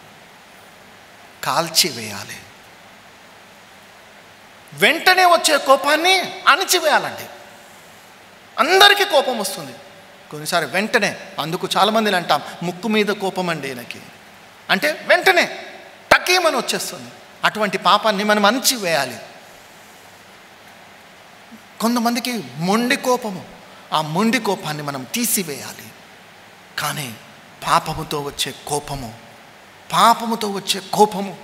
కాల్చివేయాలి వెంటనే వచ్చే కోపాన్ని అణిచివేయాలండి అందరికీ కోపం వస్తుంది కొన్నిసారి వెంటనే అందుకు చాలామందిని అంటాం ముక్కు మీద కోపం అండి ఈయనకి అంటే వెంటనే టకీమని వచ్చేస్తుంది అటువంటి పాపాన్ని మనం అణిచివేయాలి కొంతమందికి మొండి కోపము ఆ మొండి కోపాన్ని మనం తీసివేయాలి కానీ పాపముతో వచ్చే కోపము పాపముతో వచ్చే కోపము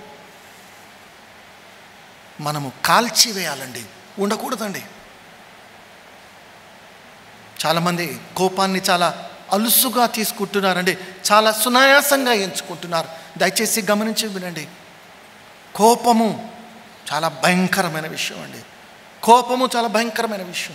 మనము కాల్చివేయాలండి ఉండకూడదండి చాలామంది కోపాన్ని చాలా అలుసుగా తీసుకుంటున్నారండి చాలా సునాయాసంగా ఎంచుకుంటున్నారు దయచేసి గమనించి వినండి కోపము చాలా భయంకరమైన విషయం అండి కోపము చాలా భయంకరమైన విషయం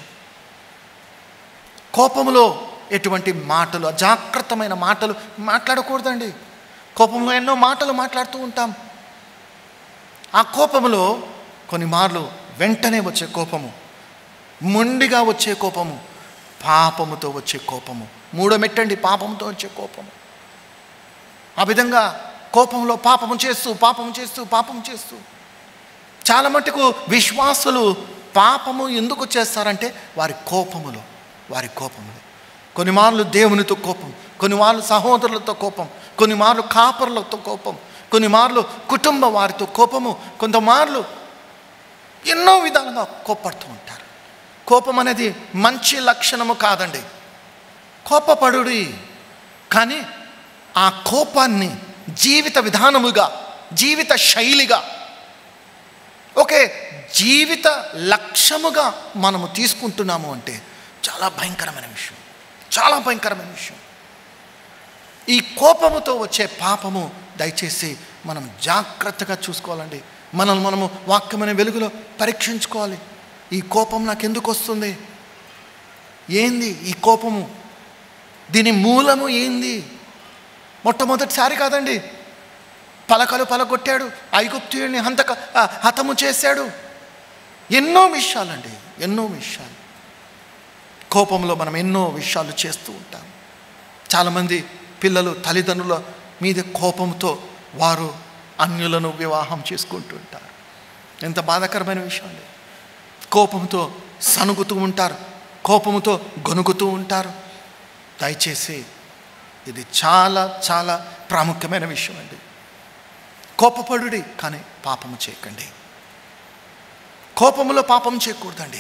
కోపములో ఎటువంటి మాటలు అజాగ్రత్తమైన మాటలు మాట్లాడకూడదండి కోపంలో ఎన్నో మాటలు మాట్లాడుతూ ఉంటాం ఆ కోపములో కొన్ని మార్లు వెంటనే వచ్చే కోపము మొండిగా వచ్చే కోపము పాపముతో వచ్చే కోపము మూడో మెట్టండి పాపముతో వచ్చే కోపము ఆ విధంగా కోపంలో పాపము చేస్తూ పాపము చేస్తూ పాపం చేస్తూ చాలా మటుకు విశ్వాసులు పాపము ఎందుకు చేస్తారంటే వారి కోపములో వారి కోపములో కొన్ని మార్లు దేవునితో కోపం కొన్ని మార్లు సహోదరులతో కోపం కొన్ని మార్లు కాపరులతో కోపం కొన్ని మార్లు కుటుంబ వారితో కోపము కొంత మార్లు ఎన్నో విధాలుగా కోపడుతూ ఉంటారు కోపం అనేది మంచి లక్షణము కాదండి కోపపడుడి కానీ ఆ కోపాన్ని జీవిత విధానముగా జీవిత శైలిగా ఓకే జీవిత లక్ష్యముగా మనము తీసుకుంటున్నాము అంటే చాలా భయంకరమైన విషయం చాలా భయంకరమైన విషయం ఈ కోపముతో వచ్చే పాపము దయచేసి మనం జాగ్రత్తగా చూసుకోవాలండి మనల్ని మనము వాక్యమైన వెలుగులో పరీక్షించుకోవాలి ఈ కోపం నాకు ఎందుకు వస్తుంది ఏంది ఈ కోపము దీని మూలము ఏంది మొట్టమొదటిసారి కాదండి పలకలు పలగొట్టాడు ఐగుప్తుడిని హంతక ఆ, హతము చేశాడు ఎన్నో విషయాలండి ఎన్నో విషయాలు కోపంలో మనం ఎన్నో విషయాలు చేస్తూ ఉంటాం చాలామంది పిల్లలు తల్లిదండ్రుల మీద కోపంతో వారు అన్యులను వివాహం చేసుకుంటూ ఉంటారు ఎంత బాధాకరమైన విషయం అండి కోపంతో సనుగుతూ ఉంటారు కోపంతో గొనుగుతూ ఉంటారు దయచేసి ఇది చాలా చాలా ప్రాముఖ్యమైన విషయం అండి కోపపడుడి కానీ పాపము చేయకండి కోపములో పాపం చేయకూడదండి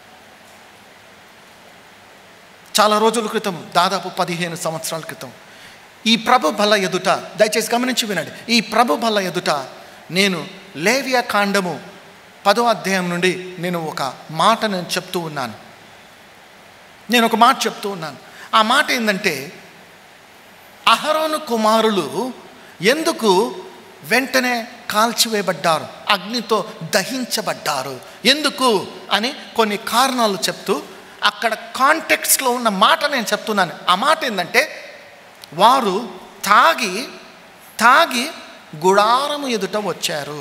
చాలా రోజుల క్రితం దాదాపు పదిహేను సంవత్సరాల క్రితం ఈ ప్రభు బల్ల ఎదుట దయచేసి గమనించి వినండి ఈ ప్రభు బల్ల ఎదుట నేను లేవియా కాండము పదో అధ్యాయం నుండి నేను ఒక మాట నేను చెప్తూ ఉన్నాను నేను ఒక మాట చెప్తూ ఉన్నాను ఆ మాట ఏంటంటే అహరోను కుమారులు ఎందుకు వెంటనే కాల్చివేయబడ్డారు అగ్నితో దహించబడ్డారు ఎందుకు అని కొన్ని కారణాలు చెప్తూ అక్కడ కాంటెక్స్లో ఉన్న మాట నేను చెప్తున్నాను ఆ మాట ఏంటంటే వారు తాగి తాగి గుడారము ఎదుట వచ్చారు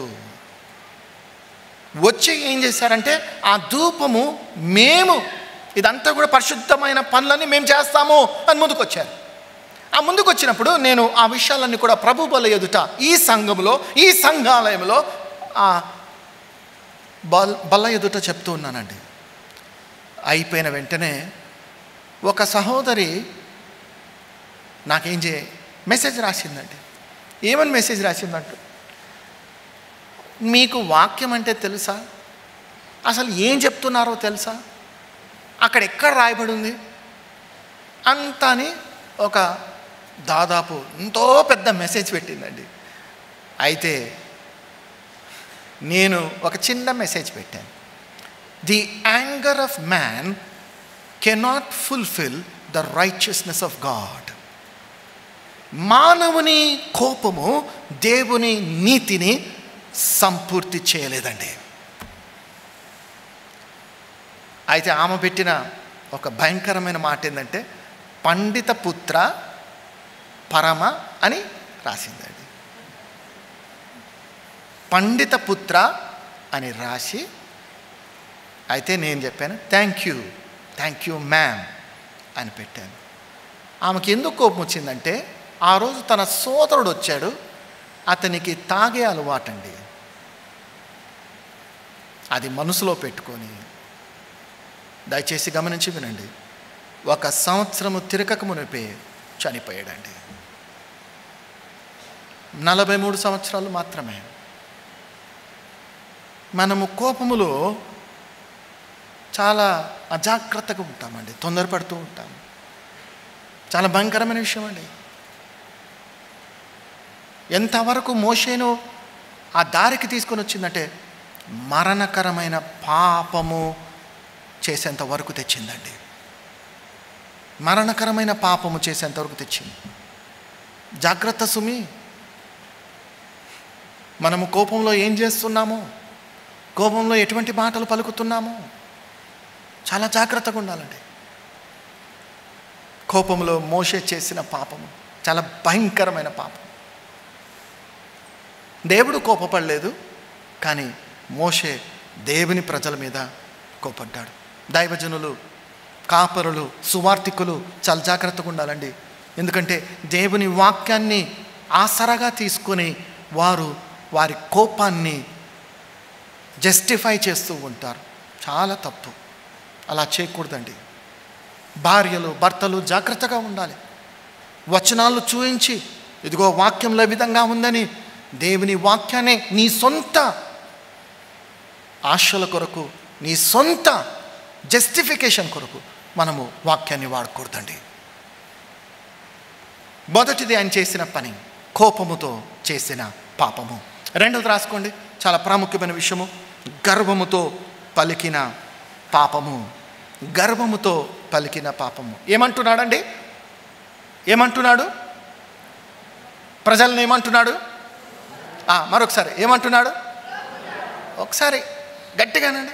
వచ్చి ఏం చేశారంటే ఆ ధూపము మేము ఇదంతా కూడా పరిశుద్ధమైన పనులని మేము చేస్తాము అని ముందుకు వచ్చారు ఆ ముందుకు వచ్చినప్పుడు నేను ఆ విషయాలన్నీ కూడా ప్రభు బల ఎదుట ఈ సంఘంలో ఈ సంఘాలయంలో ఆ బల్ బల్ల ఎదుట చెప్తూ ఉన్నానండి అయిపోయిన వెంటనే ఒక సహోదరి నాకేం చే మెసేజ్ రాసిందండి ఏమని మెసేజ్ రాసిందంట మీకు వాక్యం అంటే తెలుసా అసలు ఏం చెప్తున్నారో తెలుసా అక్కడ ఎక్కడ రాయబడి ఉంది అంత అని ఒక దాదాపు ఎంతో పెద్ద మెసేజ్ పెట్టిందండి అయితే నేను ఒక చిన్న మెసేజ్ పెట్టాను the anger of man cannot fulfil the righteousness of God మానవుని కోపము దేవుని నీతిని సంపూర్తి చేయలేదండి అయితే ఆమె పెట్టిన ఒక భయంకరమైన మాట ఏంటంటే పండిత పుత్ర పరమ అని రాసిందండి పండిత పుత్ర అని రాసి అయితే నేను చెప్పాను thank you thank you ma'am అని పెట్టాను ఆమెకి ఎందుకు కోపం వచ్చిందంటే ఆ రోజు తన సోదరుడు వచ్చాడు అతనికి తాగే అలవాటండి అది మనసులో పెట్టుకొని దయచేసి గమనించి వినండి ఒక సంవత్సరము తిరగక మునిపే చనిపోయాడండి నలభై మూడు సంవత్సరాలు మాత్రమే మనము కోపములో చాలా అజాగ్రత్తగా ఉంటామండి తొందరపడుతూ ఉంటాం చాలా భయంకరమైన విషయం అండి ఎంతవరకు మోషేను ఆ దారికి తీసుకొని వచ్చిందంటే మరణకరమైన పాపము చేసేంత వరకు తెచ్చిందండి మరణకరమైన పాపము చేసేంత వరకు తెచ్చింది జాగ్రత్త సుమి మనము కోపంలో ఏం చేస్తున్నాము కోపంలో ఎటువంటి మాటలు పలుకుతున్నాము చాలా జాగ్రత్తగా ఉండాలండి కోపంలో మోసే చేసిన పాపము చాలా భయంకరమైన పాపం దేవుడు కోపపడలేదు కానీ మోషే దేవుని ప్రజల మీద కోపడ్డాడు దైవజనులు కాపరులు సువార్థికులు చాలా జాగ్రత్తగా ఉండాలండి ఎందుకంటే దేవుని వాక్యాన్ని ఆసరగా తీసుకొని వారు వారి కోపాన్ని జస్టిఫై చేస్తూ ఉంటారు చాలా తప్పు అలా చేయకూడదండి భార్యలు భర్తలు జాగ్రత్తగా ఉండాలి వచనాలు చూయించి ఇదిగో వాక్యంలో ఈ విధంగా ఉందని దేవుని వాక్యాన్ని నీ సొంత ఆశల కొరకు నీ సొంత జస్టిఫికేషన్ కొరకు మనము వాక్యాన్ని వాడకూడదండి మొదటిది ఆయన చేసిన పని కోపముతో చేసిన పాపము రెండవది రాసుకోండి చాలా ప్రాముఖ్యమైన విషయము గర్వముతో పలికిన పాపము గర్వముతో పలికిన పాపము ఏమంటున్నాడండి ఏమంటున్నాడు ప్రజల్ని ఏమంటున్నాడు ఆ, మరొకసారి ఏమంటున్నాడు ఒకసారి గట్టిగానండి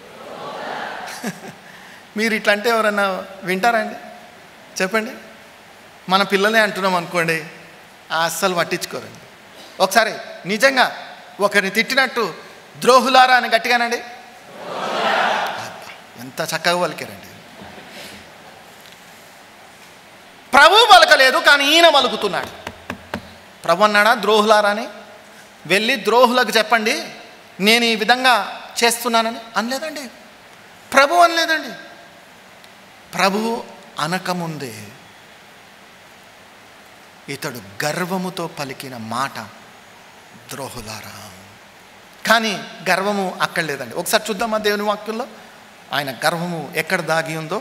మీరు ఇట్లా అంటే ఎవరన్నా వింటారండి చెప్పండి మన పిల్లలే అంటున్నాం అనుకోండి ఆ అస్సలు పట్టించుకోరండి ఒకసారి నిజంగా ఒకరిని తిట్టినట్టు ద్రోహులారా అని గట్టిగానండి అబ్బా, ఎంత చక్కగా పలికారండి ప్రభు పలకలేదు కానీ ఈయన పలుకుతున్నాడు ప్రభు అన్నాడా ద్రోహులారా అని వెళ్ళి ద్రోహులకు చెప్పండి నేను ఈ విధంగా చేస్తున్నానని అనలేదండి ప్రభు అనలేదండి ప్రభు అనకముందే ఇతడు గర్వముతో పలికిన మాట ద్రోహులారా కానీ గర్వము అక్కడ లేదండి ఒకసారి చూద్దామా దేవుని వాక్యంలో ఆయన గర్వము ఎక్కడ దాగి ఉందో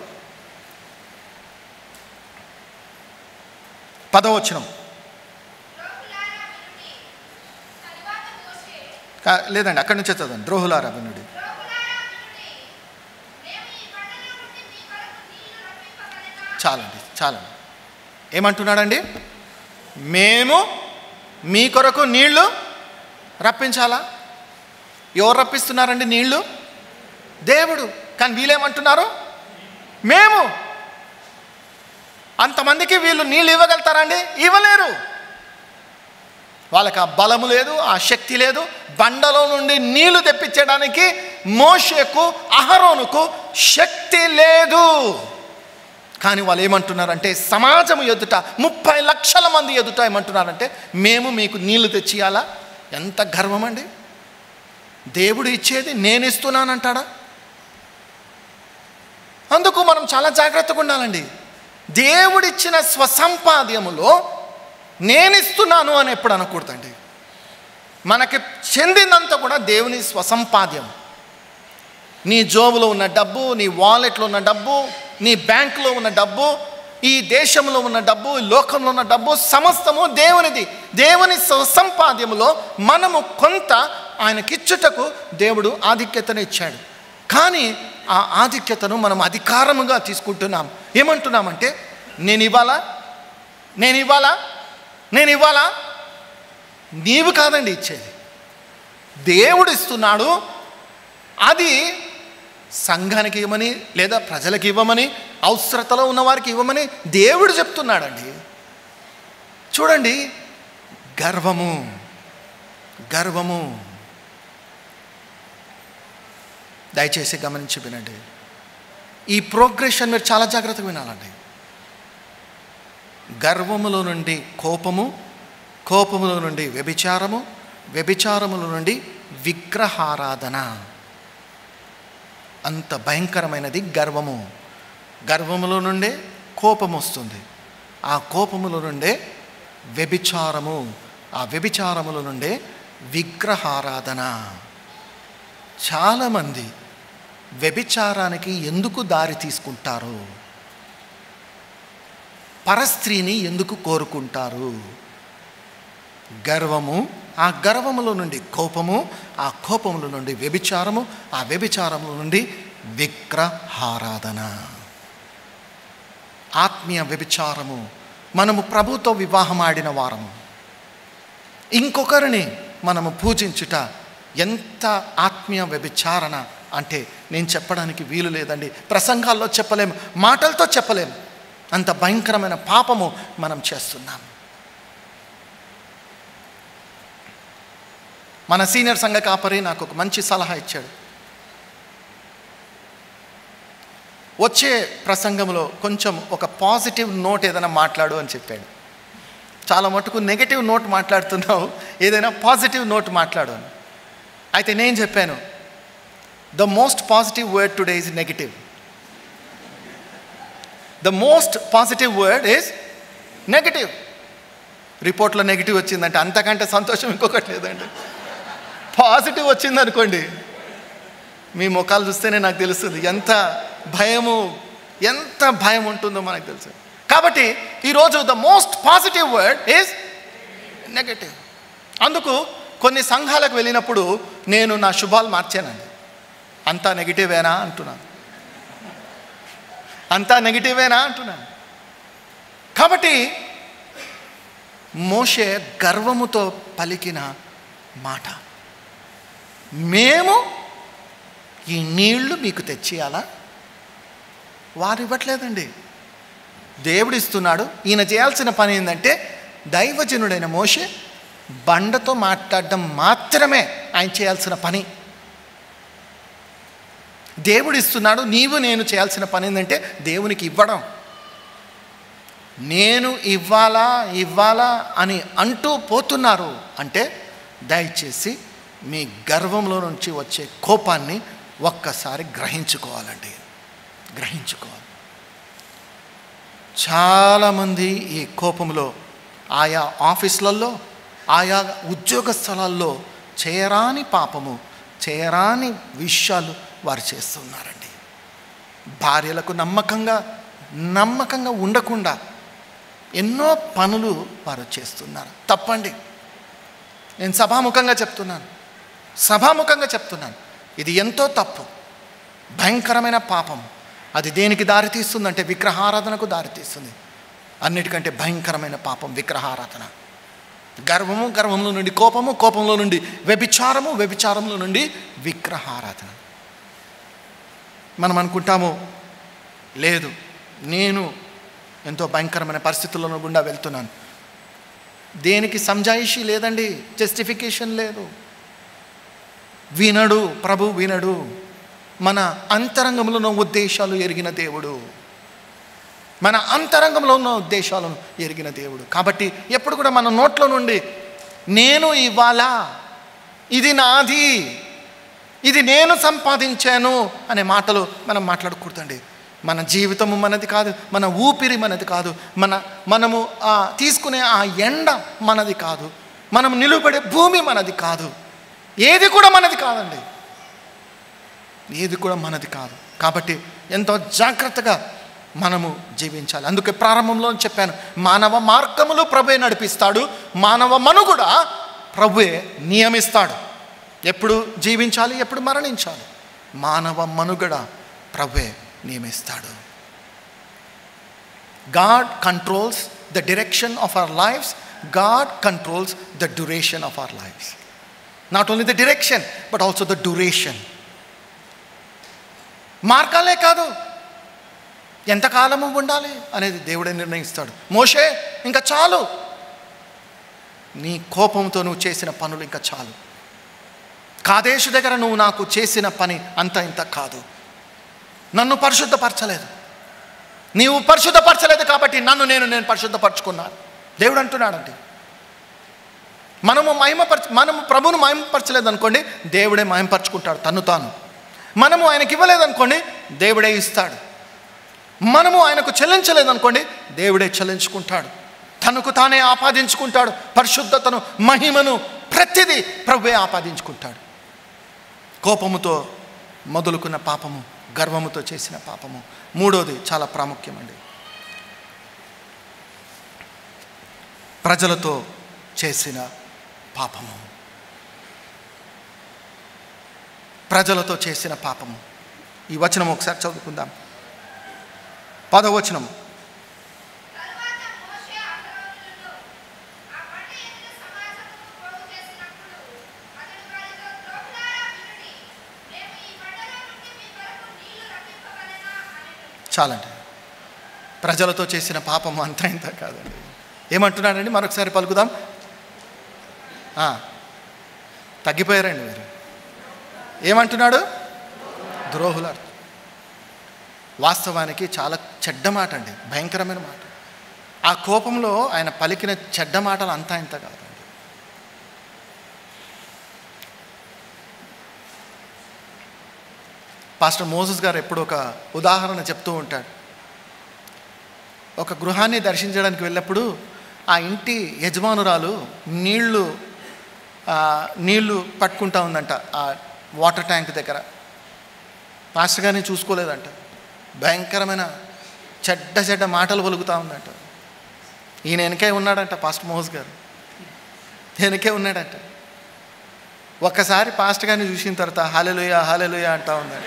పదవచనం లోకులారా వినుడి. తరువాత మోషే ఆ, లేదండి అక్కడి నుంచే చదవండి ద్రోహులారా వినుడి లోకులారా వినుడి. మేము ఈ బండలో నుండి మీ కొరకు నీళ్లు రప్పింపగలగా చాలండి చాలండి ఏమంటున్నాడండి మేము మీ కొరకు నీళ్లు రప్పించాలా ఎవరు రప్పిస్తున్నారండి నీళ్లు దేవుడు కానీ వీళ్ళేమంటున్నారు మేము అంతమందికి వీళ్ళు నీళ్ళు ఇవ్వగలుగుతారండి ఇవ్వలేరు వాళ్ళకి ఆ బలము లేదు ఆ శక్తి లేదు బండలో నుండి నీళ్లు తెప్పించడానికి మోషేకు అహరోనుకు శక్తి లేదు కానీ వాళ్ళు ఏమంటున్నారంటే సమాజం ఎదుట ముప్పై లక్షల మంది ఎదుట ఏమంటున్నారంటే మేము మీకు నీళ్లు తెచ్చియాలా ఎంత గర్వం అండి దేవుడు ఇచ్చేది నేను ఇస్తున్నానంటాడా అందుకు మనం చాలా జాగ్రత్తగా ఉండాలండి దేవుడిచ్చిన స్వసంపాద్యములో నేను ఇస్తున్నాను అని ఎప్పుడు అనకూడదండి మనకి చెందిందంతా కూడా దేవుని స్వసంపాద్యం నీ జోబులో ఉన్న డబ్బు నీ వాలెట్లో ఉన్న డబ్బు నీ బ్యాంకులో ఉన్న డబ్బు ఈ దేశంలో ఉన్న డబ్బు ఈ లోకంలో ఉన్న డబ్బు సమస్తము దేవునిది దేవుని సంపాద్యములో మనము కొంత ఆయనకిచ్చుటకు దేవుడు ఆధిక్యతను ఇచ్చాడు కానీ ఆ ఆధిక్యతను మనం అధికారముగా తీసుకుంటున్నాం ఏమంటున్నామంటే నేను ఇవ్వాలా నేను ఇవ్వాలా నేను ఇవ్వాలా నీవు కాదండి ఇచ్చేది దేవుడు ఇస్తున్నాడు అది సంఘానికి ఇవ్వమని లేదా ప్రజలకు ఇవ్వమని అవసరతలో ఉన్న వారికి ఇవ్వమని దేవుడు చెప్తున్నాడండి చూడండి గర్వము గర్వము దయచేసి గమనించి వినండి ఈ ప్రోగ్రెషన్ మీరు చాలా జాగ్రత్తగా వినాలండి గర్వములో నుండి కోపము కోపములో నుండి వ్యభిచారము వ్యభిచారముల నుండి విగ్రహారాధన అంత భయంకరమైనది గర్వము గర్వములో నుండే కోపం వస్తుంది ఆ కోపములో నుండే వ్యభిచారము ఆ వ్యభిచారముల నుండే విగ్రహారాధన చాలామంది వ్యభిచారానికి ఎందుకు దారి తీసుకుంటారు పరస్త్రీని ఎందుకు కోరుకుంటారు గర్వము ఆ గర్వములో నుండి కోపము ఆ కోపముల నుండి వ్యభిచారము ఆ వ్యభిచారముల నుండి విగ్రహారాధన ఆత్మీయ వ్యభిచారము మనము ప్రభుతో వివాహం ఆడిన వారము ఇంకొకరిని మనము పూజించుట ఎంత ఆత్మీయ వ్యభిచారణ అంటే నేను చెప్పడానికి వీలు లేదండి ప్రసంగాల్లో చెప్పలేము మాటలతో చెప్పలేము అంత భయంకరమైన పాపము మనం చేస్తున్నాం మన సీనియర్ సంఘ కాపరి నాకు ఒక మంచి సలహా ఇచ్చాడు వచ్చే ప్రసంగంలో కొంచెం ఒక పాజిటివ్ నోట్ ఏదైనా మాట్లాడు అని చెప్పాడు చాలా మటుకు నెగటివ్ నోట్ మాట్లాడుతున్నావు ఏదైనా పాజిటివ్ నోట్ మాట్లాడు అని అయితే నేను చెప్పాను the most positive word today is negative the most positive word is negative రిపోర్ట్లో నెగిటివ్ వచ్చిందంటే అంతకంటే సంతోషం ఇంకొకటి లేదండి పాజిటివ్ వచ్చింది అనుకోండి మీ ముఖాలు చూస్తేనే నాకు తెలుస్తుంది ఎంత భయము ఎంత భయం ఉంటుందో మనకు తెలుసు కాబట్టి ఈరోజు the most positive word is negative అందుకు కొన్ని సంఘాలకు వెళ్ళినప్పుడు నేను నా శుభాలు మార్చానండి అంతా నెగిటివేనా అంటున్నాను అంతా నెగిటివేనా అంటున్నాను కాబట్టి మోషే గర్వముతో పలికిన మాట మేము ఈ నీళ్లు మీకు తెచ్చియాలా వారు ఇవ్వట్లేదండి దేవుడు ఇస్తున్నాడు ఈయన చేయాల్సిన పని ఏంటంటే దైవజనుడైన మోషే బండతో మాట్లాడడం మాత్రమే ఆయన చేయాల్సిన పని దేవుడు ఇస్తున్నాడు నీవు నేను చేయాల్సిన పని ఏంటంటే దేవునికి ఇవ్వడం నేను ఇవ్వాలా ఇవ్వాలా అని అంటూ పోతున్నారు అంటే దయచేసి మీ గర్వంలో నుంచి వచ్చే కోపాన్ని ఒక్కసారి గ్రహించుకోవాలండి గ్రహించుకోవాలి చాలామంది ఈ కోపంలో ఆయా ఆఫీసులలో ఆయా ఉద్యోగ స్థలాల్లో చేయరాని పాపము చేయరాని విషయాలు వారు చేస్తున్నారండి భార్యలకు నమ్మకంగా నమ్మకంగా ఉండకుండా ఎన్నో పనులు వారు చేస్తున్నారు తప్పండి నేను సభాముఖంగా చెప్తున్నాను సభాముఖంగా చెప్తున్నాను ఇది ఎంతో తప్పు భయంకరమైన పాపం అది దేనికి దారితీస్తుందంటే విగ్రహారాధనకు దారితీస్తుంది అన్నిటికంటే భయంకరమైన పాపం విగ్రహారాధన గర్వము గర్వంలో నుండి కోపము కోపంలో నుండి వ్యభిచారము వ్యభిచారంలో నుండి విగ్రహారాధన మనం అనుకుంటాము లేదు నేను ఎంతో భయంకరమైన పరిస్థితుల్లో గుండా వెళ్తున్నాను దేనికి సంజాయిషి లేదండి జస్టిఫికేషన్ లేదు వినడు ప్రభు వినడు మన అంతరంగంలో ఉన్న ఉద్దేశాలు ఎరిగిన దేవుడు మన అంతరంగంలో ఉన్న ఉద్దేశాలను ఎరిగిన దేవుడు కాబట్టి ఎప్పుడు కూడా మన నోట్లో నుండి నేను ఇవ్వాలా ఇది నాది ఇది నేను సంపాదించాను అనే మాటలు మనం మాట్లాడకూడదండి మన జీవితము మనది కాదు మన ఊపిరి మనది కాదు మన మనము ఆ తీసుకునే ఆ ఎండ మనది కాదు మనం నిలువబడే భూమి మనది కాదు ఏది కూడా మనది కాదండి ఏది కూడా మనది కాదు కాబట్టి ఎంతో జాగ్రత్తగా మనము జీవించాలి అందుకే ప్రారంభంలో చెప్పాను మానవ మార్గములు ప్రభువే నడిపిస్తాడు మానవ మనుగుడ ప్రభువే నియమిస్తాడు ఎప్పుడు జీవించాలి ఎప్పుడు మరణించాలి మానవ మనుగడ ప్రభువే నియమిస్తాడు God controls the direction of our lives God controls the duration of our lives not only the direction but also the duration మార్గాలే కాదు ఎంతకాలము ఉండాలి అనేది దేవుడే నిర్ణయిస్తాడు మోషే ఇంకా చాలు నీ కోపంతో నువ్వు చేసిన పనులు ఇంకా చాలు కాదేశు దగ్గర నువ్వు నాకు చేసిన పని అంత ఇంత కాదు నన్ను పరిశుద్ధపరచలేదు నీవు పరిశుద్ధపరచలేదు కాబట్టి నన్ను నేను నేను పరిశుద్ధపరచుకున్నాను దేవుడు అంటున్నాడండి మనము మహిమపరచ మనము ప్రభువును మహిమపరచలేదు అనుకోండి దేవుడే మహిమపరచుకుంటాడు తను తాను మనము ఆయనకి ఇవ్వలేదనుకోండి దేవుడే ఇస్తాడు మనము ఆయనకు చెల్లించలేదు అనుకోండి దేవుడే చెల్లించుకుంటాడు తనకు తానే ఆపాదించుకుంటాడు పరిశుద్ధతను మహిమను ప్రతిదీ ప్రభువే ఆపాదించుకుంటాడు కోపముతో మొదలుకున్న పాపము గర్వముతో చేసిన పాపము మూడోది చాలా ప్రాముఖ్యమండి ప్రజలతో చేసిన పాపము ప్రజలతో చేసిన పాపము ఈ వచనం ఒకసారి చదువుకుందాం పదవచనం తరువాత మోషే అహరోనులను ఆ బండ ఎదుట సమాజమును పోగు చేసినప్పుడు అతడు వారితో ద్రోహులారా వినుడి మేము ఈ బండలో నుండి మీ కొరకు నీళ్లు రప్పింపవలెనా అనెను చాలండి ప్రజలతో చేసిన పాపం అంతా ఇంత కాదండి ఏమంటున్నాడండి మరొకసారి పలుకుదాం ఆ, తగ్గిపోయారండి మీరు ఏమంటున్నాడు ద్రోహులాడు వాస్తవానికి చాలా చెడ్డ మాట అండి భయంకరమైన మాట ఆ కోపంలో ఆయన పలికిన చెడ్డ మాటలు అంతా ఇంత కాదండి పాస్టర్ మోసస్ గారు ఎప్పుడు ఒక ఉదాహరణ చెప్తూ ఉంటాడు ఒక గృహాన్ని దర్శించడానికి వెళ్ళినప్పుడు ఆ ఇంటి యజమానురాలు నీళ్లు ఆ, నీళ్లు పట్టుకుంటా ఉందంట ఆ వాటర్ ట్యాంక్ దగ్గర పాస్టర్ గారిని చూసుకోలేదంట భయంకరమైన చెడ్డ చెడ్డ మాటలు పలుకుతూ ఉందంట ఈయన వెనకే ఉన్నాడంట పాస్టర్ మోహస్ గారు వెనకే ఉన్నాడంట ఒక్కసారి పాస్టర్ గారిని చూసిన తర్వాత హాలెలుయ హాలెలుయ అంటా ఉందంట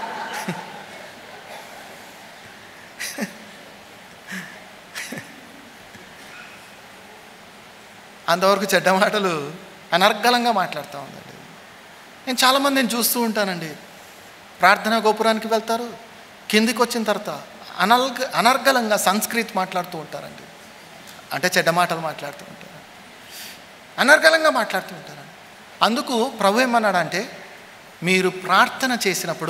అంతవరకు చెడ్డ మాటలు అనర్గళంగా మాట్లాడుతూ ఉందండి నేను చాలామందిని చూస్తూ ఉంటానండి ప్రార్థనా గోపురానికి వెళ్తారు కిందికి వచ్చిన తర్వాత అనల్గ అనర్గళంగా సంస్కృత్ మాట్లాడుతూ ఉంటారండి అంటే చెడ్డ మాటలు మాట్లాడుతూ ఉంటారు అనర్గళంగా మాట్లాడుతూ ఉంటారండి అందుకు ప్రభు ఏమన్నాడంటే మీరు ప్రార్థన చేసినప్పుడు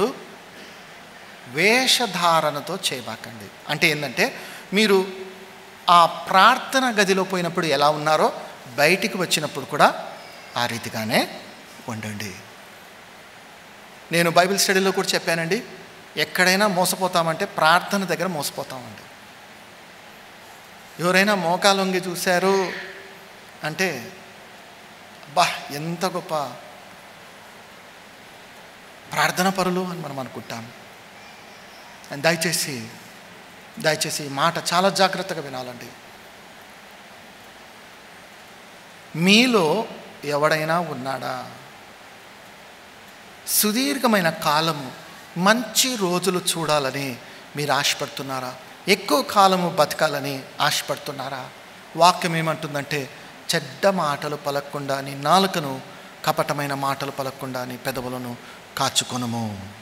వేషధారణతో చేయబాకండి అంటే ఏంటంటే మీరు ఆ ప్రార్థన గదిలో పోయినప్పుడు ఎలా ఉన్నారో బయటికి వచ్చినప్పుడు కూడా ఆ రీతిగానే ఉండండి నేను బైబిల్ స్టడీలో కూడా చెప్పానండి ఎక్కడైనా మోసపోతామంటే ప్రార్థన దగ్గర మోసపోతామండి ఎవరైనా మోకాలు వంగి చూశారు అంటే అబ్బా ఎంత గొప్ప ప్రార్థన పరులు అని మనం అనుకుంటాం And దయచేసి దయచేసి ఈ మాట చాలా జాగ్రత్తగా వినాలండి మీలో ఎవడైనా ఉన్నాడా సుదీర్ఘమైన కాలము మంచి రోజులు చూడాలని మీరు ఆశపడుతున్నారా ఎక్కువ కాలము బతకాలని ఆశపడుతున్నారా వాక్యం ఏమంటుందంటే చెడ్డ మాటలు పలకకుండా నీ నాలుకను కపటమైన మాటలు పలకకుండా నీ పెదవులను కాచుకొనుము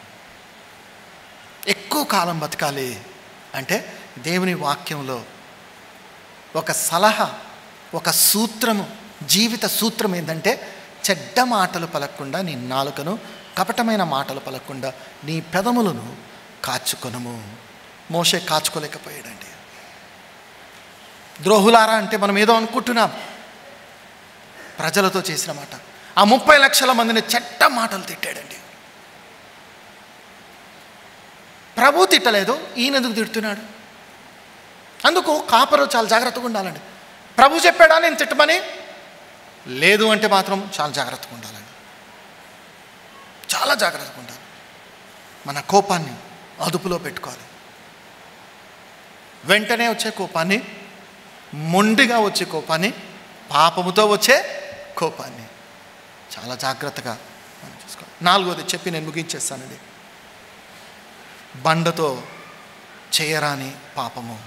ఎక్కువ కాలం బతకాలి అంటే దేవుని వాక్యంలో ఒక సలహా ఒక సూత్రము జీవిత సూత్రం ఏంటంటే చెడ్డ మాటలు పలకకుండా నీ నాలుకను కపటమైన మాటలు పలకకుండా నీ పెదములను కాచుకొనుము మోషే కాచుకోలేకపోయాడండి ద్రోహులారా అంటే మనం ఏదో అనుకుంటున్నాం ప్రజలతో చేసిన మాట ఆ ముప్పై లక్షల మందిని చెడ్డ మాటలు తిట్టాడండి ప్రభు తిట్టలేదు ఈయన ఎందుకు తిడుతున్నాడు అందుకు కాపరు చాలా జాగ్రత్తగా ఉండాలండి ప్రభు చెప్పాడా నేను తిట్టమని లేదు అంటే మాత్రం చాలా జాగ్రత్తగా ఉండాలండి చాలా జాగ్రత్తగా ఉండాలి మన కోపాన్ని అదుపులో పెట్టుకోవాలి వెంటనే వచ్చే కోపాన్ని మొండిగా వచ్చే కోపాన్ని పాపముతో వచ్చే కోపాన్ని చాలా జాగ్రత్తగా మనం చూసుకోవాలి నాలుగోది చెప్పి నేను ముగించేస్తానండి బండతో చేయరాని పాపము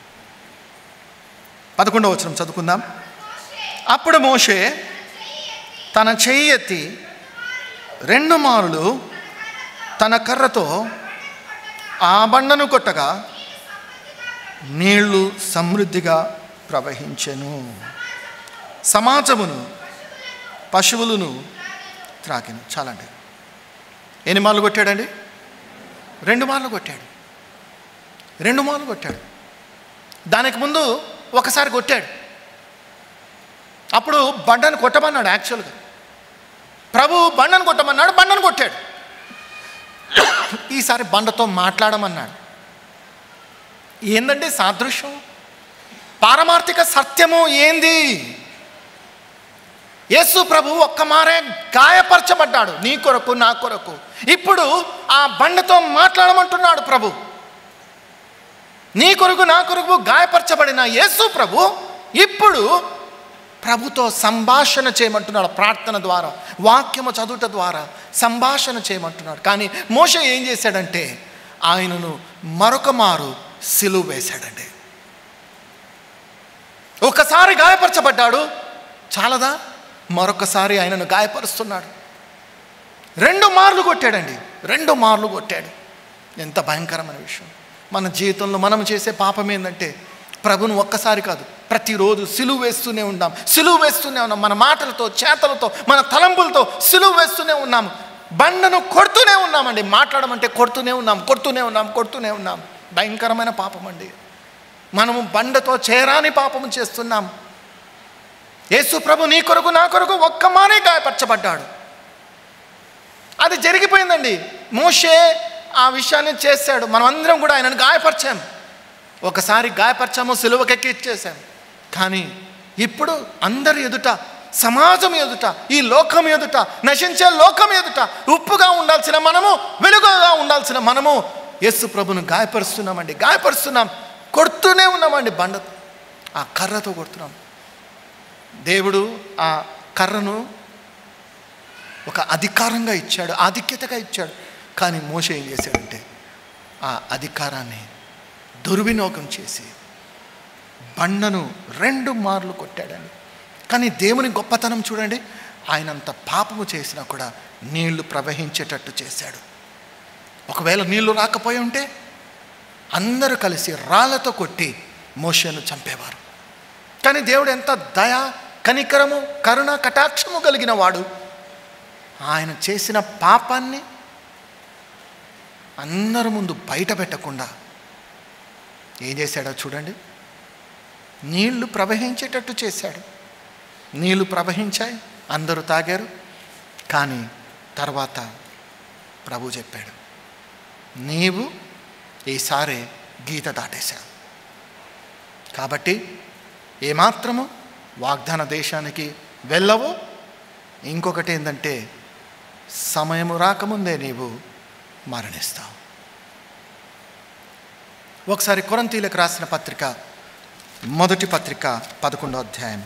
పదకొండవ వచనం చదువుకుందాం అప్పుడు మోషే తన చెయ్యి ఎత్తి రెండు మారులు తన కర్రతో ఆ బండను కొట్టగా నీళ్లు సమృద్ధిగా ప్రవహించెను సమాజమును పశువులను త్రాకిను చాలండి ఎన్ని మార్లు కొట్టాడండి రెండు మార్లు కొట్టాడు రెండు మార్లు కొట్టాడు దానికి ముందు ఒకసారి కొట్టాడు అప్పుడు బండను కొట్టమన్నాడు యాక్చువల్గా ప్రభు బండను కొట్టమన్నాడు బండను కొట్టాడు ఈసారి బండతో మాట్లాడమన్నాడు ఏందండి సాదృశ్యం పారమార్థిక సత్యము ఏంది యేసు ప్రభు ఒక్క మారే గాయపరచబడ్డాడు నీ కొరకు నా కొరకు ఇప్పుడు ఆ బండతో మాట్లాడమంటున్నాడు ప్రభు నీ కొరకు నా కొరకు గాయపరచబడిన యేసు ప్రభు ఇప్పుడు ప్రభుతో సంభాషణ చేయమంటున్నాడు ప్రార్థన ద్వారా వాక్యము చదువుట ద్వారా సంభాషణ చేయమంటున్నాడు కానీ మోష ఏం చేశాడంటే ఆయనను మరొక మారు సిలువ వేశాడండి ఒకసారి గాయపరచబడ్డాడు చాలదా మరొకసారి ఆయనను గాయపరుస్తున్నాడు రెండు మార్లు కొట్టాడండి రెండు మార్లు కొట్టాడు ఎంత భయంకరమైన విషయం మన జీవితంలో మనం చేసే పాపం ఏంటంటే ప్రభును ఒక్కసారి కాదు ప్రతిరోజు సిలువ వేస్తూనే ఉన్నాం సిలువ వేస్తూనే ఉన్నాం మన మాటలతో చేతలతో మన తలంపులతో సిలువ వేస్తూనే ఉన్నాం బండను కొడుతూనే ఉన్నామండి మాట్లాడమంటే కొడుతూనే ఉన్నాం కొడుతూనే ఉన్నాం కొడుతూనే ఉన్నాం భయంకరమైన పాపం అండి మనము బండతో చేరాని పాపము చేస్తున్నాం యేసు ప్రభు నీ కొరకు నా కొరకు ఒక్క మానే గాయపరచబడ్డాడు అది జరిగిపోయిందండి మోషే ఆ విషయాన్ని చేశాడు మనం అందరం కూడా ఆయనను గాయపరిచాం ఒకసారి గాయపరిచాము సిలువకెక్కి ఇచ్చేసాం కానీ ఇప్పుడు అందరి ఎదుట సమాజం ఎదుట ఈ లోకం ఎదుట నశించే లోకం ఎదుట ఉప్పుగా ఉండాల్సిన మనము వెలుగుగా ఉండాల్సిన మనము యేసు ప్రభును గాయపరుస్తున్నామండి గాయపరుస్తున్నాం కొడుతూనే ఉన్నామండి బండ ఆ కర్రతో కొడుతున్నాం దేవుడు ఆ కర్రను ఒక అధికారంగా ఇచ్చాడు ఆధిక్యతగా ఇచ్చాడు కానీ మోస ఏం చేశాడంటే ఆ అధికారాన్ని దుర్వినియోగం చేసి బండను రెండు మార్లు కొట్టాడండి కానీ దేవుని గొప్పతనం చూడండి ఆయనంత పాపము చేసినా కూడా నీళ్లు ప్రవహించేటట్టు చేశాడు ఒకవేళ నీళ్లు రాకపోయి ఉంటే అందరూ కలిసి రాళ్లతో కొట్టి మోషను చంపేవారు కానీ దేవుడు ఎంత దయ కనికరము కరుణ కటాక్షము కలిగిన వాడు ఆయన చేసిన పాపాన్ని అందరి ముందు బయట పెట్టకుండా ఏం చేశాడో చూడండి నీళ్లు ప్రవహించేటట్టు చేశాడు నీళ్లు ప్రవహించాయి అందరూ తాగారు కానీ తర్వాత ప్రభు చెప్పాడు నీవు ఈసారి గీత దాటేశావు కాబట్టి ఏమాత్రము వాగ్దాన దేశానికి వెళ్ళవు ఇంకొకటి ఏంటంటే సమయము రాకముందే నీవు మరణిస్తావు ఒకసారి కొరంతీలకు రాసిన పత్రిక మొదటి పత్రిక పదకొండో అధ్యాయం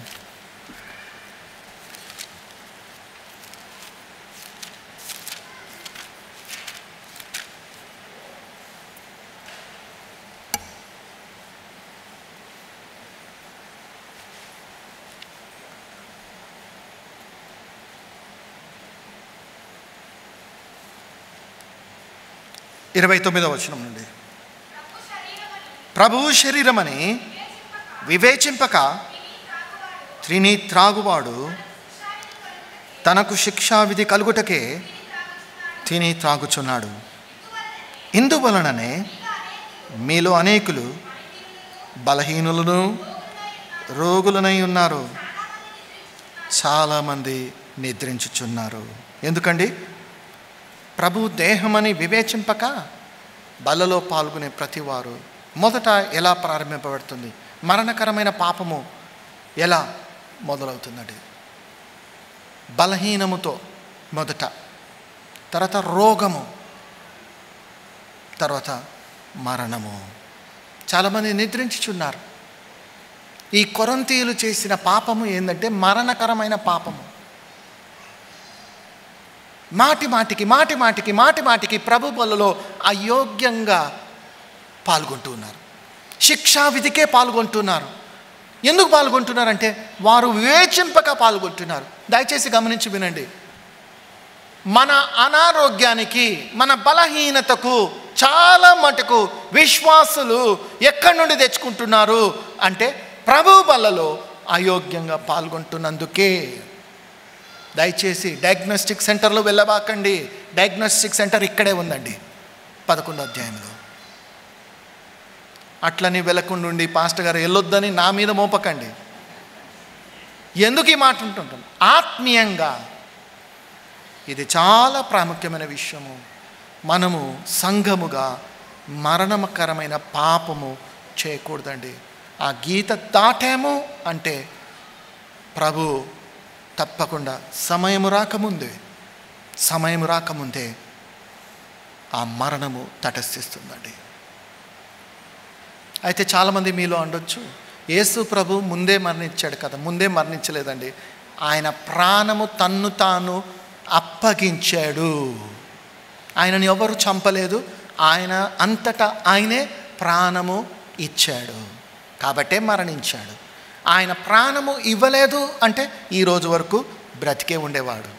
ఇరవై తొమ్మిదవ వచనం నుండి ప్రభు శరీరమని ప్రభువు శరీరమని వివేచింపక త్రిని త్రాగువాడు తనకు శిక్షావిధి కలుగుటకే తిని త్రాగుచున్నాడు ఇందువలననే మీలో అనేకులు బలహీనులను రోగులనై ఉన్నారు చాలామంది నిద్రించుచున్నారు ఎందుకండి ప్రభు దేహమని వివేచింపక బలలో పాల్గొనే ప్రతివారు మొదట ఎలా ప్రారంభింపబడుతుంది మరణకరమైన పాపము ఎలా మొదలవుతుందండి బలహీనముతో మొదట తర్వాత రోగము తర్వాత మరణము చాలామంది నిద్రించుచున్నారు ఈ కొరంతీయులు చేసిన పాపము ఏంటంటే మరణకరమైన పాపము మాటి మాటికి మాటి మాటికి మాటి మాటికి ప్రభు బలలో అయోగ్యంగా పాల్గొంటూ ఉన్నారు శిక్షా విధికే పాల్గొంటున్నారు ఎందుకు పాల్గొంటున్నారంటే వారు వివేచింపక పాల్గొంటున్నారు దయచేసి గమనించి వినండి మన అనారోగ్యానికి మన బలహీనతకు చాలా మటుకు విశ్వాసులు ఎక్కడి నుండి తెచ్చుకుంటున్నారు అంటే ప్రభు బలలో అయోగ్యంగా పాల్గొంటున్నందుకే దయచేసి డయాగ్నోస్టిక్ సెంటర్లో వెళ్ళబాకండి డయాగ్నోస్టిక్ సెంటర్ ఇక్కడే ఉందండి పదకొండో అధ్యాయంలో అట్లని వెళ్లకుండా ఉండి పాస్టర్ గారు వెళ్ళొద్దని నా మీద మోపకండి ఎందుకు ఈ మాట ఉంటుంటాం ఆత్మీయంగా ఇది చాలా ప్రాముఖ్యమైన విషయము మనము సంఘముగా మరణకరమైన పాపము చేయకూడదండి ఆ గీత దాటాము అంటే ప్రభు తప్పకుండా సమయం రాకముందే సమయం రాకముందే ఆ మరణము తటస్థిస్తుందండి అయితే చాలామంది మీలో ఉండొచ్చు యేసు ప్రభు ముందే మరణించాడు కదా ముందే మరణించలేదండి ఆయన ప్రాణము తన్ను తాను అప్పగించాడు ఆయనని ఎవరు చంపలేదు ఆయన అంతటా ఆయనే ప్రాణము ఇచ్చాడు కాబట్టే మరణించాడు ఆయన ప్రాణము ఇవ్వలేదు అంటే ఈ రోజు వరకు బ్రతికే ఉండేవాడు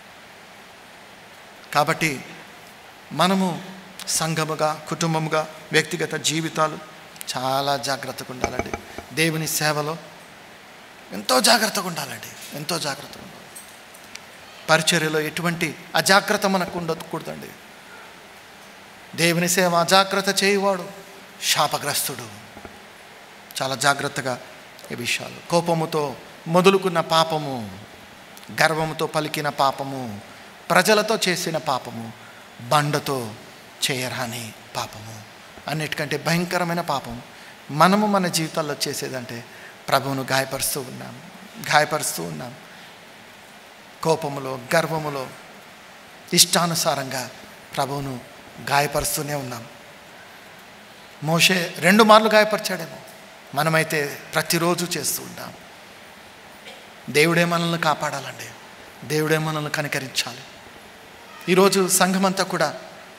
కాబట్టి మనము సంఘముగా కుటుంబముగా వ్యక్తిగత జీవితాలు చాలా జాగ్రత్తగా ఉండాలండి దేవుని సేవలో ఎంతో జాగ్రత్తగా ఉండాలండి ఎంతో జాగ్రత్తగా ఉండాలి పరిచర్యలో ఎటువంటి అజాగ్రత్త మనకు ఉండకూడదండి దేవుని సేవ అజాగ్రత్త చేయవాడు శాపగ్రస్తుడు చాలా జాగ్రత్తగా ఈ విషయాలు కోపముతో మొదలుకున్న పాపము గర్వముతో పలికిన పాపము ప్రజలతో చేసిన పాపము బండతో చేయరాని పాపము అన్నిటికంటే భయంకరమైన పాపం మనము మన జీవితాల్లో చేసేదంటే ప్రభువును గాయపరుస్తూ ఉన్నాం గాయపరుస్తూ ఉన్నాం కోపములో గర్వములో ఇష్టానుసారంగా ప్రభువును గాయపరుస్తూనే ఉన్నాం మోషే రెండు మార్లు గాయపరిచాడేమో మనమైతే ప్రతిరోజు చేస్తూ ఉంటాం దేవుడే మనల్ని కాపాడాలండి దేవుడే మనల్ని కనికరించాలి ఈరోజు సంఘమంతా కూడా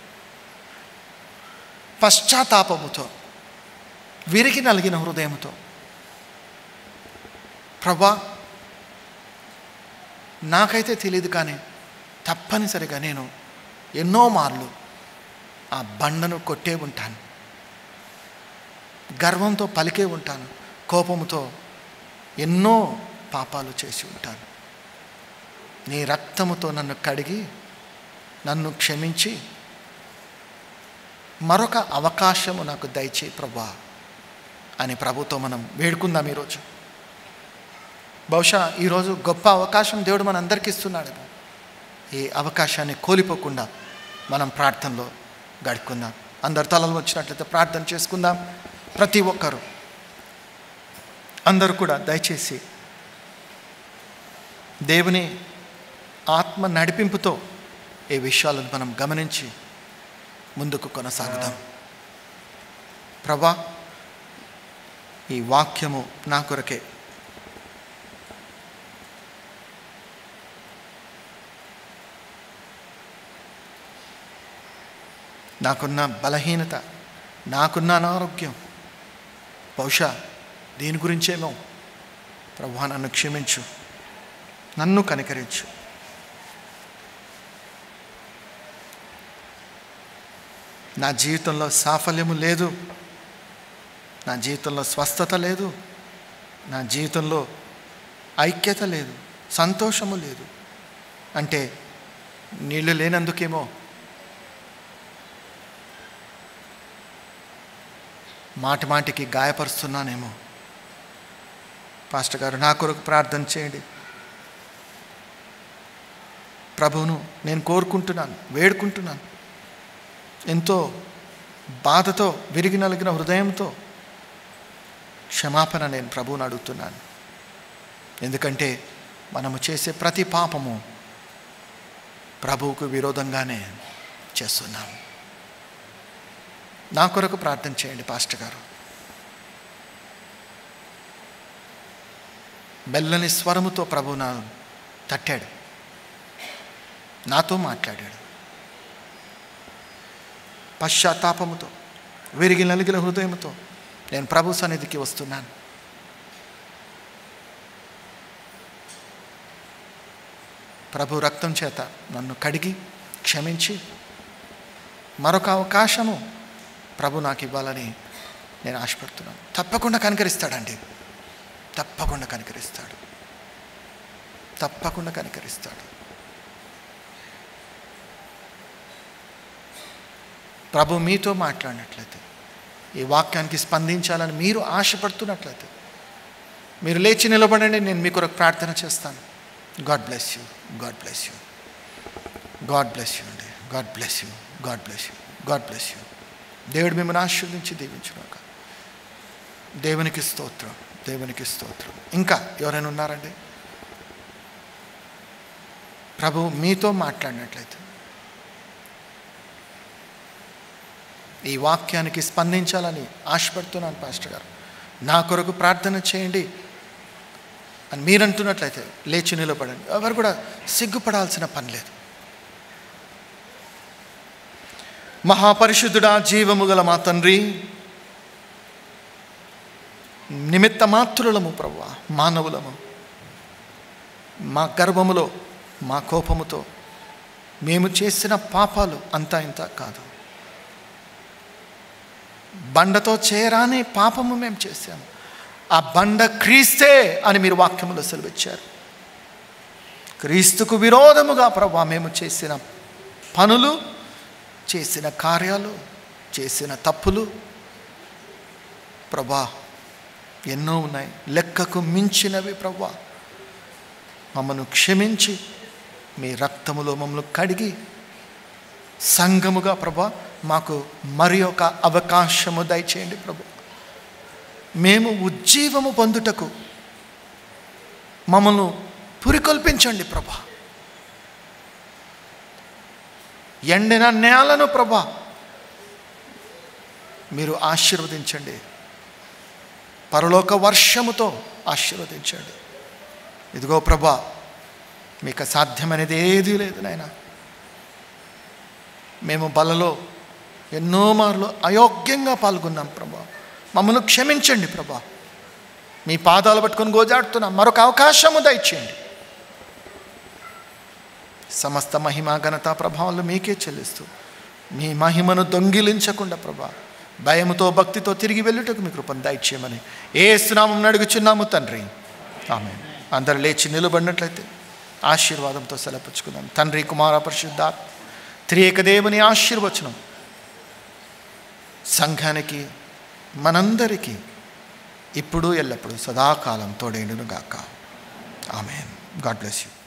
పశ్చాత్తాపముతో విరిగి నలిగిన హృదయంతో ప్రభా నాకైతే తెలియదు కానీ తప్పనిసరిగా నేను ఎన్నో మార్లు ఆ బండను కొట్టే ఉంటాను గర్వంతో పలికే ఉంటాను కోపముతో ఎన్నో పాపాలు చేసి ఉంటాను నీ రక్తముతో నన్ను కడిగి నన్ను క్షమించి మరొక అవకాశము నాకు దయచేయి ప్రభా అని ప్రభుతో మనం వేడుకుందాం ఈరోజు బహుశా ఈరోజు గొప్ప అవకాశం దేవుడు మనందరికీ ఇస్తున్నాడు ఈ అవకాశాన్ని కోల్పోకుండా మనం ప్రార్థనలో గడుపుకుందాం అందరు తలలు వచ్చినట్లయితే ప్రార్థన చేసుకుందాం ప్రతి ఒక్కరు అందరూ కూడా దయచేసి దేవుని ఆత్మ నడిపింపుతో ఈ విషయాలను మనం గమనించి ముందుకు కొనసాగుదాం ప్రభా ఈ వాక్యము నా కొరకే నాకున్న బలహీనత నాకున్న అనారోగ్యం బహుశా దీని గురించేమో ప్రభా నన్ను క్షమించు నన్ను కనికరించు నా జీవితంలో సాఫల్యము లేదు నా జీవితంలో స్వస్థత లేదు నా జీవితంలో ఐక్యత లేదు సంతోషము లేదు అంటే నీళ్లు లేనందుకేమో మాటి మాటికి గాయపరుస్తున్నానేమో పాస్టర్ గారు నా కొరకు ప్రార్థన చేయండి ప్రభువును నేను కోరుకుంటున్నాను వేడుకుంటున్నాను ఎంతో బాధతో విరిగి నలిగిన హృదయంతో క్షమాపణ నేను ప్రభువుని అడుగుతున్నాను ఎందుకంటే మనము చేసే ప్రతి పాపము ప్రభువుకు విరోధంగానే చేస్తున్నాము నా కొరకు ప్రార్థన చేయండి పాస్టర్ గారు మెల్లని స్వరముతో ప్రభు నా తట్టాడు నాతో మాట్లాడాడు పశ్చాత్తాపముతో విరిగి నలిగిన హృదయంతో నేను ప్రభు సన్నిధికి వస్తున్నాను ప్రభు రక్తం చేత నన్ను కడిగి క్షమించి మరొక అవకాశము ప్రభు నాకు ఇవ్వాలని నేను ఆశపడుతున్నాను తప్పకుండా కనికరిస్తాడండి తప్పకుండా కనికరిస్తాడు తప్పకుండా కనికరిస్తాడు ప్రభు మీతో మాట్లాడినట్లయితే ఈ వాక్యానికి స్పందించాలని మీరు ఆశపడుతున్నట్లయితే మీరు లేచి నిలబడండి నేను మీ కొరకు ప్రార్థన చేస్తాను God bless you God bless you God bless you అండి God bless you God bless you God bless you దేవుడు మిమ్మల్ని ఆశీర్వదించి దీవించుగాక దేవునికి స్తోత్రం దేవునికి స్తోత్రం ఇంకా ఎవరైనా ఉన్నారండి ప్రభు మీతో మాట్లాడినట్లయితే ఈ వాక్యానికి స్పందించాలని ఆశపడుతున్నాను పాస్టర్ గారు నా కొరకు ప్రార్థన చేయండి అని మీరంటున్నట్లయితే లేచి నిలబడండి ఎవరు కూడా సిగ్గుపడాల్సిన పని లేదు మహాపరిశుద్ధుడా జీవము గల మా తండ్రి నిమిత్త మాత్రులము ప్రభు మానవులము మా గర్భములో మా కోపముతో మేము చేసిన పాపాలు అంతా ఇంత కాదు బండతో చేయరాని పాపము మేము చేశాము ఆ బండ క్రీస్తే అని మీరు వాక్యములో సెలవిచ్చారు క్రీస్తుకు విరోధముగా ప్రభా మేము చేసిన పనులు చేసిన కార్యాలు చేసిన తప్పులు ప్రభా ఎన్నో ఉన్నాయి లెక్కకు మించినవి ప్రభా మమ్మను క్షమించి మీ రక్తములో మమ్మల్ని కడిగి సంఘముగా ప్రభా మాకు మరి ఒక అవకాశము దయచేయండి ప్రభు మేము ఉజ్జీవము పొందుటకు మమ్మల్ని పురికొల్పించండి ప్రభా ఎండిన నేలను ప్రభా మీరు ఆశీర్వదించండి పరలోక వర్షముతో ఆశీర్వదించండి ఇదిగో ప్రభా మీకు సాధ్యమనేది ఏదీ లేదు నాయన మేము బలలో ఎన్నో మార్లు అయోగ్యంగా పాల్గొన్నాం ప్రభా మమ్మల్ని క్షమించండి ప్రభా మీ పాదాలు పట్టుకొని గోజాడుతున్నాం మరొక అవకాశము దయచేయండి సమస్త మహిమ ఘనత ప్రభావాలు మీకే చెల్లిస్తూ మీ మహిమను దొంగిలించకుండా ప్రభా భయముతో భక్తితో తిరిగి వెళ్ళుటకు మీ కృపను దయచేయమని ఏ స్నామం అడుగుచున్నాము తండ్రి ఆమె అందరు లేచి నిలబడినట్లయితే ఆశీర్వాదంతో సెలపుచ్చుకుందాం తండ్రి కుమార పరిశుద్ధ త్రియేకదేవుని ఆశీర్వచనం సంఘానికి మనందరికీ ఇప్పుడు ఎల్లప్పుడూ సదాకాలం తోడేండును గాక ఆమెన్ గాడ్ బ్లెస్ యూ